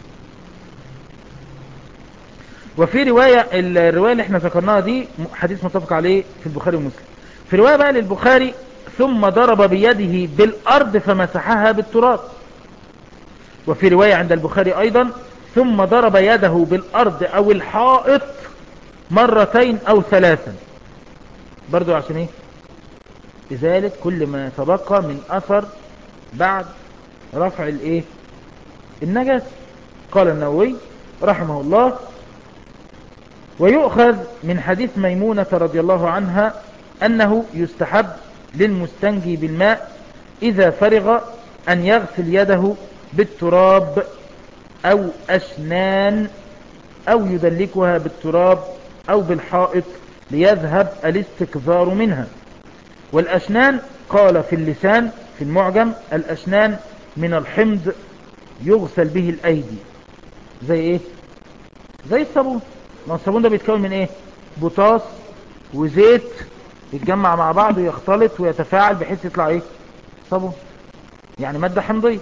وفي رواية الرواية اللي احنا ذكرناها دي حديث متفق عليه في البخاري ومسلم في رواية بقى للبخاري ثم ضرب بيده بالأرض فمسحها بالتراب وفي رواية عند البخاري أيضا ثم ضرب يده بالأرض أو الحائط مرتين أو ثلاثا برضو عشان ايه إزالة كل ما تبقى من أثر بعد رفع الايه النجس قال النووي رحمه الله ويؤخذ من حديث ميمونة رضي الله عنها أنه يستحب للمستنجي بالماء إذا فرغ أن يغسل يده بالتراب أو أشنان أو يدلكها بالتراب أو بالحائط ليذهب الاستكثار منها والأشنان قال في اللسان في المعجم الأشنان من الحمض يغسل به الأيدي زي إيه زي الصابون ما الصابون ده بيتكون من إيه بوتاس وزيت يتجمع مع بعض ويختلط ويتفاعل بحيث يطلع إيه صابون يعني مادة حمضية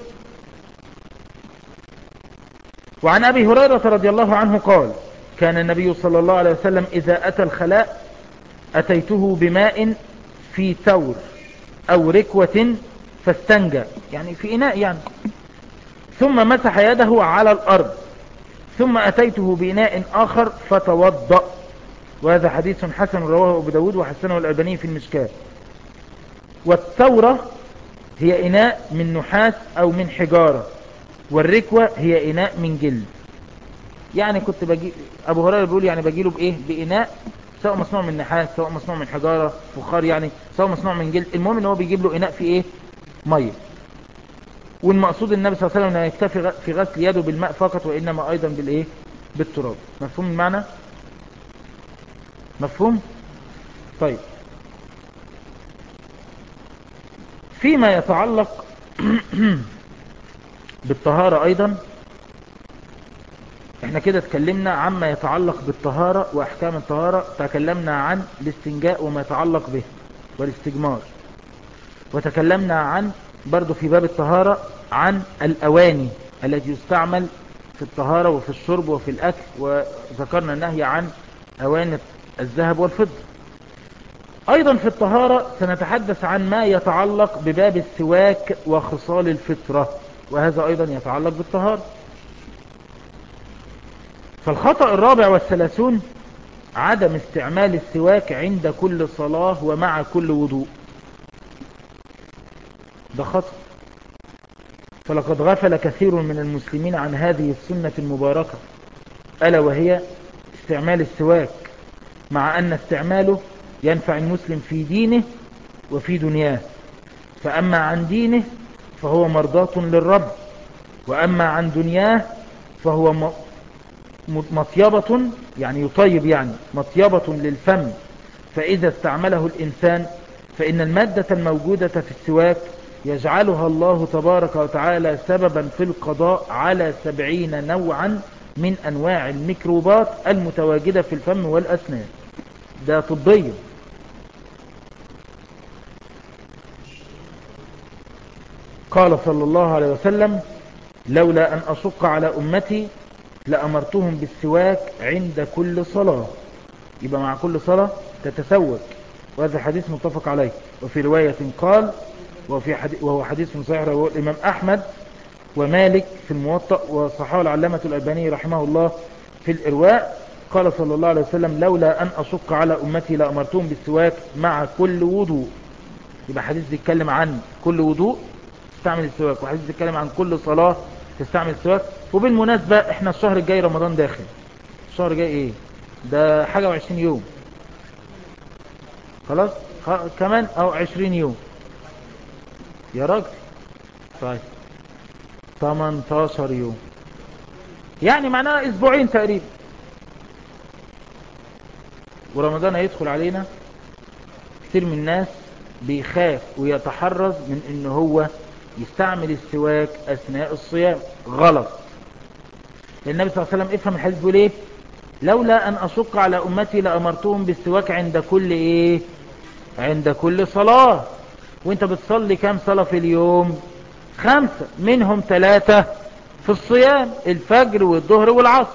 وعن أبي هريرة رضي الله عنه قال كان النبي صلى الله عليه وسلم إذا أتى الخلاء أتيته بماء في ثور أو ركوة فاستنجى يعني في إناء يعني ثم مسح يده على الأرض ثم أتيته بإناء آخر فتوضأ وهذا حديث حسن رواه أبو داود وحسنه الألباني في المشكاة والثورة هي إناء من نحاس أو من حجارة والركوة هي إناء من جلد يعني كنت بجي أبو هريرة بيقول يعني بجيله بإيه بإناء سواء مصنوع من نحاس سواء مصنوع من حجارة فخار يعني سواء مصنوع من جلد المهم ان هو بيجيب له إناء فيه إيه مية والمقصود النبي صلى الله عليه وسلم لا يكتفي في غسل يده بالماء فقط وإنما أيضا بالإيه بالتراب مفهوم المعنى مفهوم طيب فيما يتعلق بالطهارة أيضا احنا كده اتكلمنا عما يتعلق بالطهارة واحكام الطهارة تكلمنا عن الاستنجاء وما يتعلق به والاستجمار وتكلمنا عن برضو في باب الطهارة عن الاواني التي يستعمل في الطهارة وفي الشرب وفي الاكل وذكرنا النهي عن اواني الذهب والفضة ايضا في الطهارة سنتحدث عن ما يتعلق بباب السواك وخصال الفطرة وهذا ايضا يتعلق بالطهارة فالخطأ الرابع والثلاثون عدم استعمال السواك عند كل صلاة ومع كل وضوء ده خطأ فلقد غفل كثير من المسلمين عن هذه السنة المباركة ألا وهي استعمال السواك مع أن استعماله ينفع المسلم في دينه وفي دنياه فأما عن دينه فهو مرضاة للرب وأما عن دنياه فهو مطيبة يعني يطيب يعني مطيبة للفم فإذا استعمله الإنسان فإن المادة الموجودة في السواك يجعلها الله تبارك وتعالى سببا في القضاء على سبعين نوعا من أنواع الميكروبات المتواجدة في الفم والأسنان ده طبيا قال صلى الله عليه وسلم لولا أن أشق على أمتي لأمرتهم بالسواك عند كل صلاة يبقى مع كل صلاة تتسوك وهذا حديث متفق عليه وفي رواية قال وفي حديث وهو حديث صحيح رواه الإمام أحمد ومالك في الموطأ وصحاه العلامة الألباني رحمه الله في الإرواء قال صلى الله عليه وسلم لولا أن أشق على أمتي لأمرتهم بالسواك مع كل وضوء يبقى حديث بيتكلم عن كل وضوء تستعمل السواك وحديث بيتكلم عن كل صلاة تستعمل السواك وبالمناسبة احنا الشهر الجاي رمضان داخل الشهر الجاي ايه ده حاجة وعشرين يوم خلاص كمان او عشرين يوم يا راجل طيب 18 يوم يعني معناها اسبوعين تقريبا ورمضان هيدخل علينا كتير من الناس بيخاف ويتحرز من ان هو يستعمل السواك اثناء الصيام غلط النبي صلى الله عليه وسلم افهم الحديث بيقول ايه لولا ان اشق على امتي لامرتهم بالسواك عند كل ايه عند كل صلاة وانت بتصلي كام صلاة في اليوم خمسة منهم ثلاثة في الصيام الفجر والظهر والعصر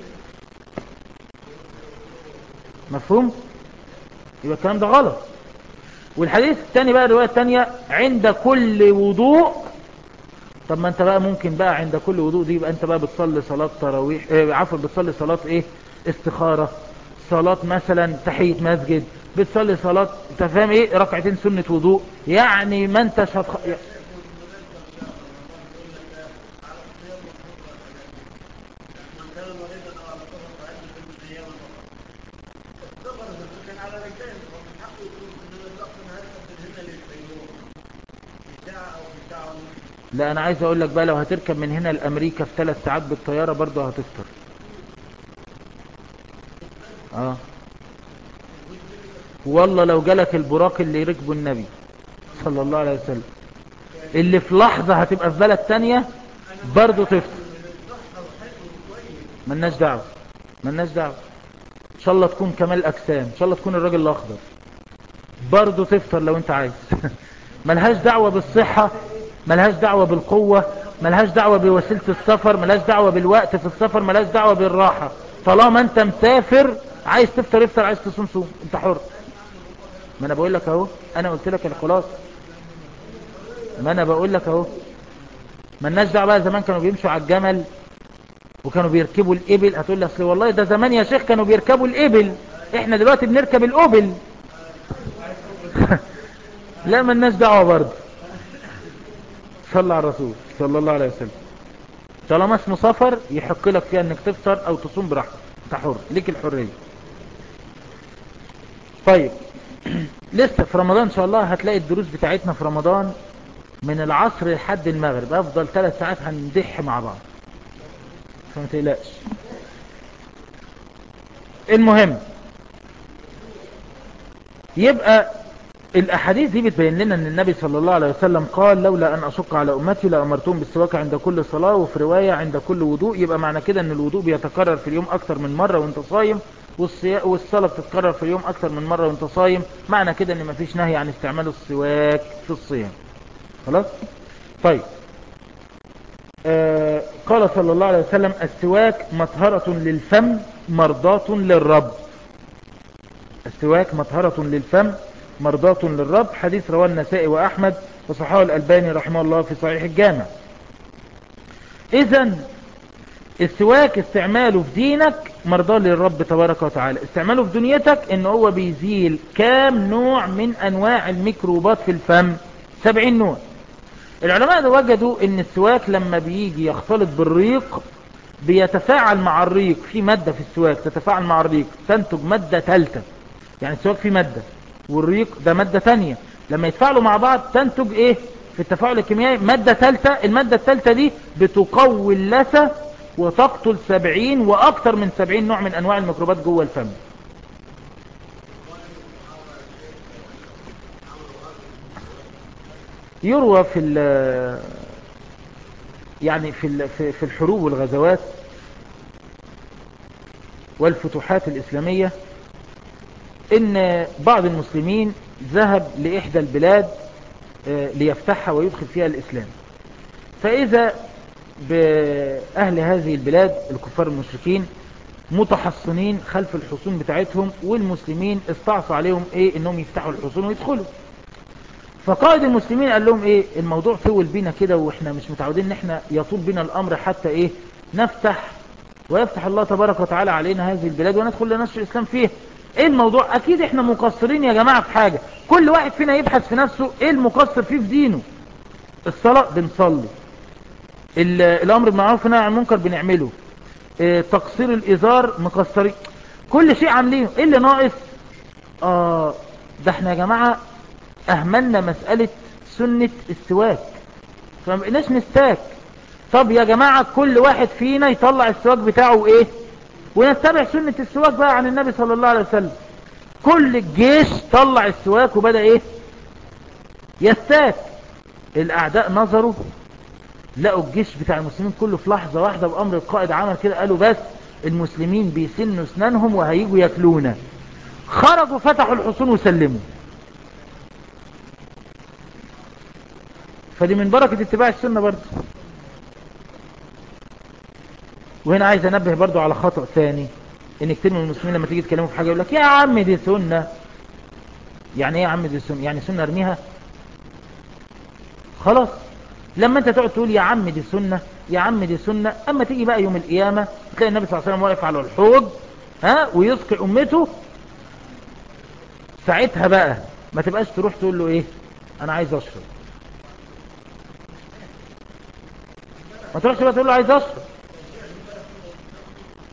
مفهوم يبقى الكلام ده غلط والحديث الثاني بقى الرواية الثانية عند كل وضوء طب ما انت بقى ممكن بقى عند كل وضوء دي يبقى انت بقى بتصلي صلاة تراويح اه عفوا بتصلي صلاة ايه استخارة صلاة مثلا تحية مسجد بتصلي صلاة انت فاهم ايه ركعتين سنة وضوء يعني ما انتش هتخ... لا انا عايز اقول لك بقى لو هتركب من هنا لامريكا في ثلاث ساعات بالطيارة برضه هتفطر اه والله لو جالك البراق اللي ركبه النبي صلى الله عليه وسلم اللي في لحظة هتبقى في بلد تانية برضه تفطر ملناش دعوة ملناش دعوة ان شاء الله تكون كمال اجسام ان شاء الله تكون الراجل الاخضر برضه تفطر لو انت عايز ملهاش دعوة بالصحة ملهاش دعوة بالقوة ملهاش دعوة بوسيلة السفر ملهاش دعوة بالوقت في السفر ملهاش دعوة بالراحة طالما انت مسافر عايز تفطر افطر عايز تصوم صوم انت حر ما انا بقول لك اهو انا قلت لك الخلاص ما انا بقول لك اهو ملناش دعوة بقى زمان كانوا بيمشوا على الجمل وكانوا بيركبوا الابل هتقول لي اصل والله ده زمان يا شيخ كانوا بيركبوا الابل احنا دلوقتي بنركب الاوبل لا ملناش دعوة برضه صلى على الرسول صلى الله عليه وسلم طالما اسمه سفر يحق لك فيها انك تفطر او تصوم براحتك انت حر ليك الحرية طيب لسه في رمضان ان شاء الله هتلاقي الدروس بتاعتنا في رمضان من العصر لحد المغرب افضل ثلاث ساعات هندح مع بعض فما تقلقش المهم يبقى الأحاديث دي بتبين لنا أن النبي صلى الله عليه وسلم قال لولا أن أشق على أمتي لأمرتهم بالسواك عند كل صلاة وفي رواية عند كل وضوء يبقى معنى كده أن الوضوء بيتكرر في اليوم أكثر من مرة وانت صايم والصلاة بتتكرر في اليوم أكثر من مرة وانت صايم معنى كده أن مفيش نهي عن استعمال السواك في الصيام خلاص طيب آه قال صلى الله عليه وسلم السواك مطهرة للفم مرضاة للرب السواك مطهرة للفم مرضاة للرب حديث رواه النسائي وأحمد وصححه الألباني رحمه الله في صحيح الجامع إذا السواك استعماله في دينك مرضاة للرب تبارك وتعالى استعماله في دنيتك ان هو بيزيل كام نوع من انواع الميكروبات في الفم سبعين نوع العلماء وجدوا ان السواك لما بيجي يختلط بالريق بيتفاعل مع الريق في مادة في السواك تتفاعل مع الريق تنتج مادة ثالثة يعني السواك فيه مادة والريق ده مادة تانية لما يتفاعلوا مع بعض تنتج ايه في التفاعل الكيميائي مادة ثالثة المادة الثالثة دي بتقوي اللثة وتقتل سبعين واكتر من سبعين نوع من انواع الميكروبات جوه الفم يروى في يعني في في الحروب والغزوات والفتوحات الإسلامية ان بعض المسلمين ذهب لإحدى البلاد ليفتحها ويدخل فيها الإسلام فإذا بأهل هذه البلاد الكفار المشركين متحصنين خلف الحصون بتاعتهم والمسلمين استعصوا عليهم ايه انهم يفتحوا الحصون ويدخلوا فقائد المسلمين قال لهم ايه الموضوع طول بينا كده واحنا مش متعودين ان احنا يطول بينا الامر حتى ايه نفتح ويفتح الله تبارك وتعالى علينا هذه البلاد وندخل لنشر الاسلام فيها ايه الموضوع اكيد احنا مقصرين يا جماعة في حاجة كل واحد فينا يبحث في نفسه ايه المقصر فيه في دينه الصلاة بنصلي الامر بالمعروف والنهي عن المنكر بنعمله اه تقصير الازار مقصرين كل شيء عاملينه ايه اللي ناقص اه ده احنا يا جماعة اهملنا مسألة سنة السواك فما بقيناش نستاك طب يا جماعة كل واحد فينا يطلع السواك بتاعه ايه ونتبع سنة السواك بقى عن النبي صلى الله عليه وسلم كل الجيش طلع السواك وبدأ ايه يستاك الاعداء نظروا لقوا الجيش بتاع المسلمين كله في لحظة واحدة بأمر القائد عمل كده قالوا بس المسلمين بيسنوا اسنانهم وهيجوا ياكلونا خرجوا فتحوا الحصون وسلموا فدي من بركة اتباع السنة برضه وهنا عايز انبه برضه على خطأ ثاني ان كتير من المسلمين لما تيجي تكلموا في حاجة يقول لك يا عم دي سنة يعني ايه يا عم دي سنة يعني سنة ارميها خلاص لما انت تقعد تقول يا عم دي سنة يا عم دي سنة اما تيجي بقى يوم القيامة تلاقي النبي صلى الله عليه وسلم واقف على الحوض ها ويسقي امته ساعتها بقى ما تبقاش تروح تقول له ايه انا عايز اشرب ما تروحش بقى تقول له عايز اشرب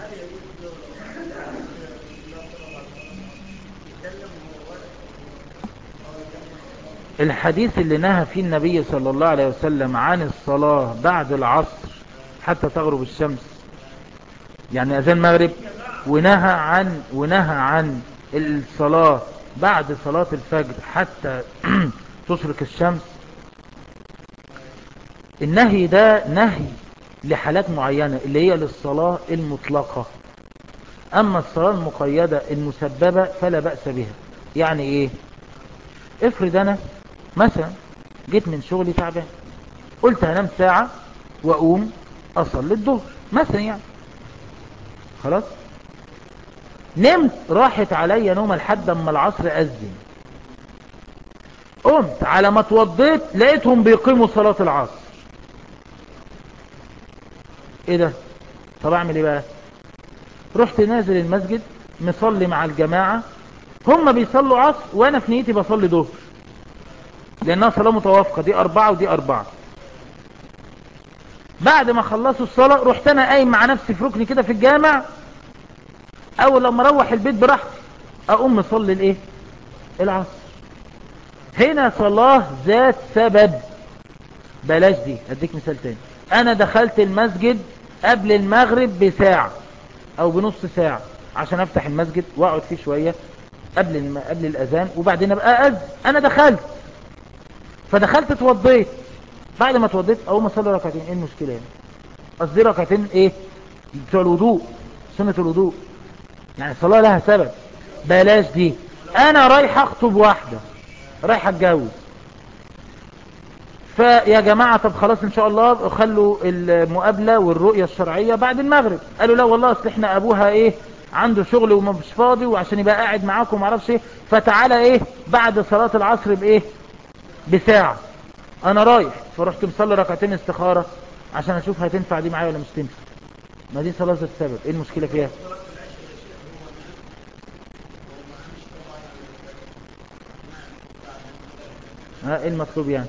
الحديث اللي نهى فيه النبي صلى الله عليه وسلم عن الصلاة بعد العصر حتى تغرب الشمس يعني أذان مغرب ونهى عن ونهى عن الصلاة بعد صلاة الفجر حتى تشرق الشمس النهي ده نهي لحالات معينة اللي هي للصلاة المطلقة أما الصلاة المقيدة المسببة فلا بأس بها يعني إيه افرض أنا مثلا جيت من شغلي تعبان قلت هنام ساعة وأقوم أصلي الظهر مثلا يعني خلاص نمت راحت عليا نومة لحد اما العصر أذن قمت على ما اتوضيت لقيتهم بيقيموا صلاة العصر ايه ده طب اعمل ايه بقى رحت نازل المسجد مصلي مع الجماعة هم بيصلوا عصر وانا في نيتي بصلي ظهر لانها صلاة متوافقة دي اربعة ودي اربعة بعد ما خلصوا الصلاة رحت انا قايم مع نفسي في ركني كده في الجامع اول لما اروح البيت براحتي اقوم مصلي الايه العصر هنا صلاة ذات سبب بلاش دي اديك مثال تاني انا دخلت المسجد قبل المغرب بساعة او بنص ساعة عشان افتح المسجد واقعد فيه شوية قبل الم... قبل الاذان وبعدين ابقى اذن انا دخلت فدخلت اتوضيت بعد ما اتوضيت اقوم اصلي ركعتين ايه المشكلة يعني قصدي ركعتين ايه بتوع الوضوء سنة الوضوء يعني الصلاة لها سبب بلاش دي انا رايح اخطب واحدة رايح اتجوز فيا جماعة طب خلاص ان شاء الله خلوا المقابلة والرؤية الشرعية بعد المغرب قالوا لا والله اصل احنا ابوها ايه عنده شغل ومش فاضي وعشان يبقى قاعد معاكم معرفش ايه فتعالى ايه بعد صلاة العصر بايه بساعة انا رايح فرحت مصلي ركعتين استخارة عشان اشوف هتنفع دي معايا ولا مش تنفع ما دي صلاة ذات سبب ايه المشكلة فيها ها ايه المطلوب يعني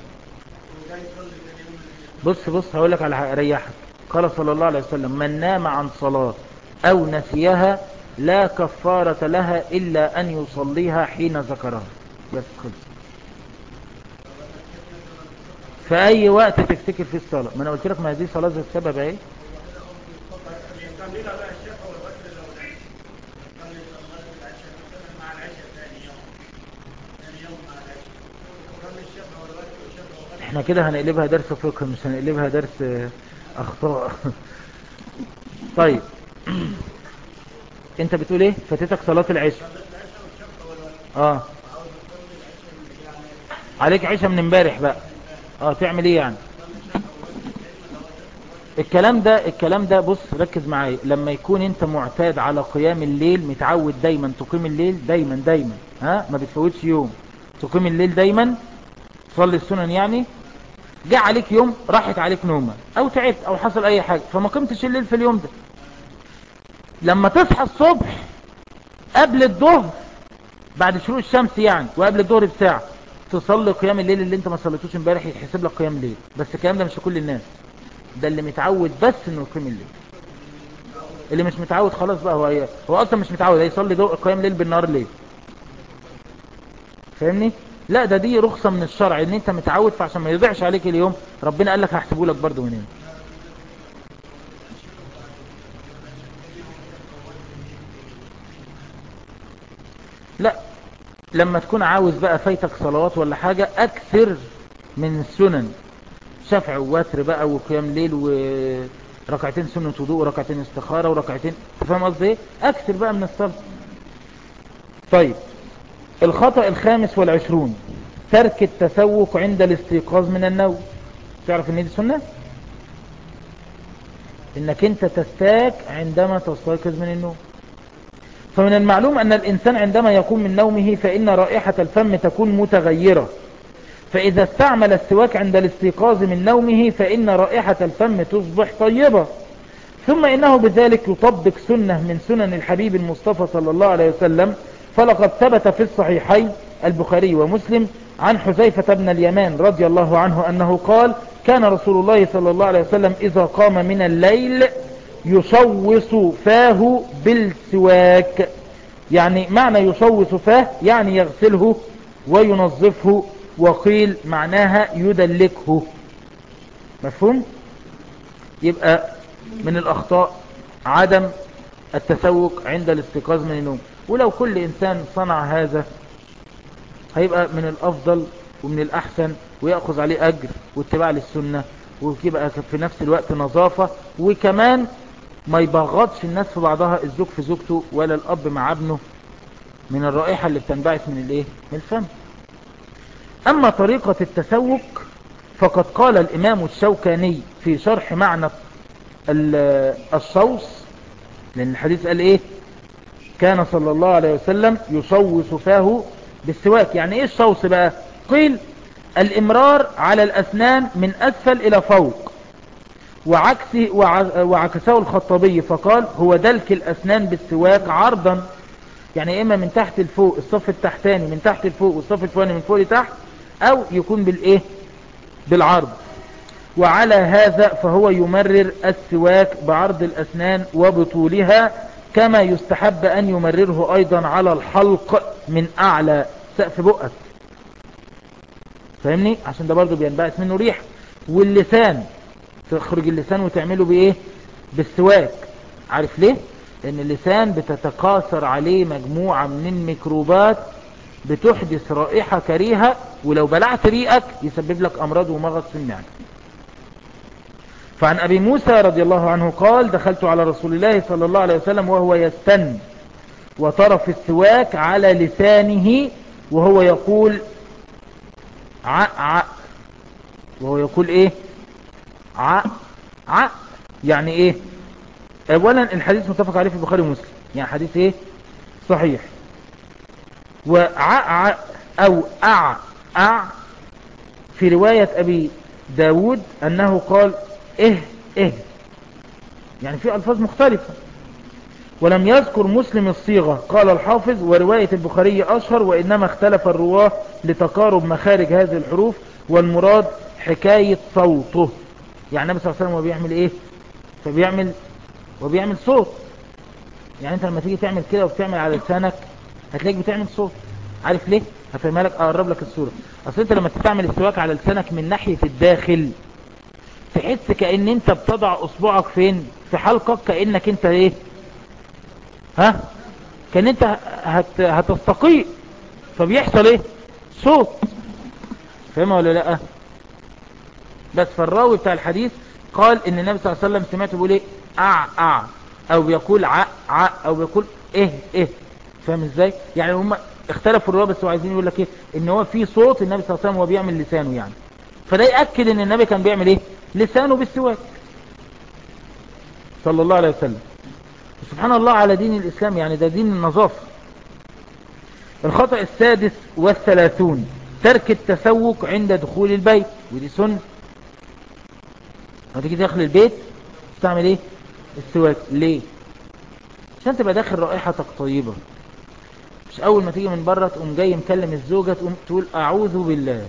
بص بص هقول لك على اريحك قال صلى الله عليه وسلم من نام عن صلاة او نسيها لا كفارة لها الا ان يصليها حين ذكرها بس خلص في اي وقت تفتكر فيه الصلاة ما انا قلت لك ما هذه صلاة ذات سبب ايه احنا كده هنقلبها درس فقه مش هنقلبها درس اخطاء طيب انت بتقول ايه فاتتك صلاة العشاء اه عليك عشاء من امبارح بقى اه تعمل ايه يعني الكلام ده الكلام ده بص ركز معايا لما يكون انت معتاد على قيام الليل متعود دايما تقيم الليل دايما دايما ها ما بتفوتش يوم تقيم الليل دايما تصلي السنن يعني جاء عليك يوم راحت عليك نومة او تعبت او حصل اي حاجة فما قمتش الليل في اليوم ده لما تصحى الصبح قبل الظهر بعد شروق الشمس يعني وقبل الظهر بساعة تصلي قيام الليل اللي انت ما صليتوش امبارح يتحسب لك قيام الليل بس الكلام ده مش لكل الناس ده اللي متعود بس انه يقيم الليل اللي مش متعود خلاص بقى هو ايه هو اصلا مش متعود هيصلي قيام الليل بالنهار ليه فاهمني لا ده دي رخصة من الشرع ان انت متعود فعشان ما يضيعش عليك اليوم ربنا قال لك هحسبه لك برضه من هنا لا لما تكون عاوز بقى فايتك صلوات ولا حاجة اكثر من السنن شفع ووتر بقى وقيام ليل وركعتين سنة وضوء وركعتين استخارة وركعتين فاهم قصدي ايه اكثر بقى من الصلاة طيب الخطأ الخامس والعشرون ترك التسوق عند الاستيقاظ من النوم تعرف ان دي سنة انك انت تستاك عندما تستيقظ من النوم فمن المعلوم ان الانسان عندما يقوم من نومه فان رائحة الفم تكون متغيرة فاذا استعمل السواك عند الاستيقاظ من نومه فان رائحة الفم تصبح طيبة ثم انه بذلك يطبق سنة من سنن الحبيب المصطفى صلى الله عليه وسلم فلقد ثبت في الصحيحين البخاري ومسلم عن حذيفة بن اليمان رضي الله عنه أنه قال كان رسول الله صلى الله عليه وسلم إذا قام من الليل يصوص فاه بالسواك يعني معنى يصوص فاه يعني يغسله وينظفه وقيل معناها يدلكه مفهوم يبقى من الأخطاء عدم التسوق عند الاستيقاظ من النوم ولو كل إنسان صنع هذا هيبقى من الأفضل ومن الأحسن ويأخذ عليه أجر واتباع للسنة ويبقى في نفس الوقت نظافة وكمان ما يبغضش الناس في بعضها الزوج في زوجته ولا الأب مع ابنه من الرائحة اللي بتنبعث من الايه من الفم أما طريقة التسوق فقد قال الإمام الشوكاني في شرح معنى الصوص لأن الحديث قال إيه كان صلى الله عليه وسلم يصوص فاه بالسواك يعني إيه الصوص بقى قيل الإمرار على الأسنان من أسفل إلى فوق وعكسه وعكسه الخطابي فقال هو دلك الأسنان بالسواك عرضا يعني إما من تحت لفوق الصف التحتاني من تحت لفوق والصف الفوقاني من فوق لتحت أو يكون بالإيه بالعرض وعلى هذا فهو يمرر السواك بعرض الأسنان وبطولها كما يستحب أن يمرره أيضا على الحلق من أعلى سقف بقك فاهمني عشان ده برضو بينبعث منه ريح واللسان تخرج اللسان وتعمله بايه بالسواك عارف ليه لان اللسان بتتكاثر عليه مجموعة من الميكروبات بتحدث رائحة كريهة ولو بلعت ريقك يسبب لك امراض ومغص في المعدة فعن ابي موسى رضي الله عنه قال دخلت على رسول الله صلى الله عليه وسلم وهو يستن وطرف السواك على لسانه وهو يقول ع ع وهو يقول ايه ع ع يعني ايه اولا الحديث متفق عليه في البخاري ومسلم يعني حديث ايه صحيح وع ع او اع اع في رواية ابي داود انه قال اه اه يعني في الفاظ مختلفة ولم يذكر مسلم الصيغة قال الحافظ ورواية البخاري أشهر وإنما اختلف الرواه لتقارب مخارج هذه الحروف والمراد حكاية صوته يعني النبي صلى الله عليه وسلم وبيعمل ايه فبيعمل وبيعمل صوت يعني انت لما تيجي تعمل كده وبتعمل على لسانك هتلاقيك بتعمل صوت عارف ليه هفهمها لك اقرب لك الصورة اصل انت لما تعمل السواك على لسانك من ناحية الداخل تحس كأن انت بتضع اصبعك فين في حلقك كأنك انت ايه ها كان انت هت... هتستقيء فبيحصل ايه صوت فاهمة ولا لا بس فالراوي بتاع الحديث قال ان النبي صلى الله عليه وسلم سمعته بيقول ايه اع اع او بيقول ع ع او بيقول ايه ايه فاهم ازاي يعني هم اختلفوا الرواه بس عايزين يقول لك ايه ان هو في صوت النبي صلى الله عليه وسلم وهو بيعمل لسانه يعني فده يأكد ان النبي كان بيعمل ايه لسانه بالسواك صلى الله عليه وسلم سبحان الله على دين الإسلام يعني ده دين النظافة الخطأ السادس والثلاثون ترك التسوق عند دخول البيت ودي سنة هتيجي داخل البيت تعمل ايه السواك ليه عشان تبقى داخل رائحتك طيبة مش اول ما تيجي من بره تقوم جاي مكلم الزوجة تقوم تقول اعوذ بالله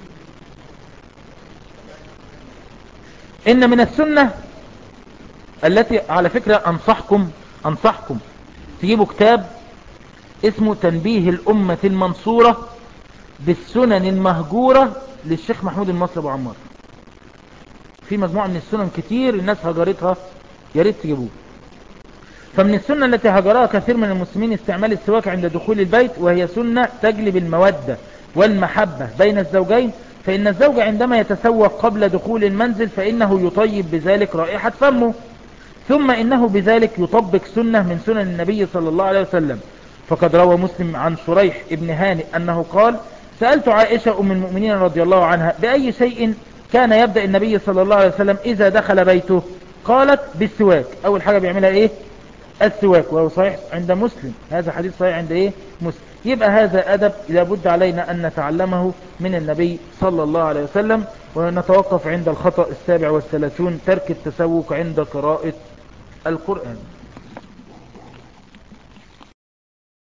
ان من السنة التي على فكرة انصحكم انصحكم تجيبوا كتاب اسمه تنبيه الامة المنصورة بالسنن المهجورة للشيخ محمود المصري ابو عمار في مجموعة من السنن كتير الناس هجرتها يا ريت تجيبوه فمن السنة التي هجرها كثير من المسلمين استعمال السواك عند دخول البيت وهي سنة تجلب المودة والمحبة بين الزوجين فإن الزوج عندما يتسوق قبل دخول المنزل فإنه يطيب بذلك رائحة فمه ثم إنه بذلك يطبق سنة من سنن النبي صلى الله عليه وسلم فقد روى مسلم عن شريح ابن هانئ أنه قال سألت عائشة أم المؤمنين رضي الله عنها بأي شيء كان يبدأ النبي صلى الله عليه وسلم إذا دخل بيته قالت بالسواك أول حاجة بيعملها إيه السواك وهو صحيح عند مسلم هذا حديث صحيح عند إيه مسلم يبقى هذا أدب لابد علينا أن نتعلمه من النبي صلى الله عليه وسلم ونتوقف عند الخطأ السابع والثلاثون ترك التسوق عند قراءة القرآن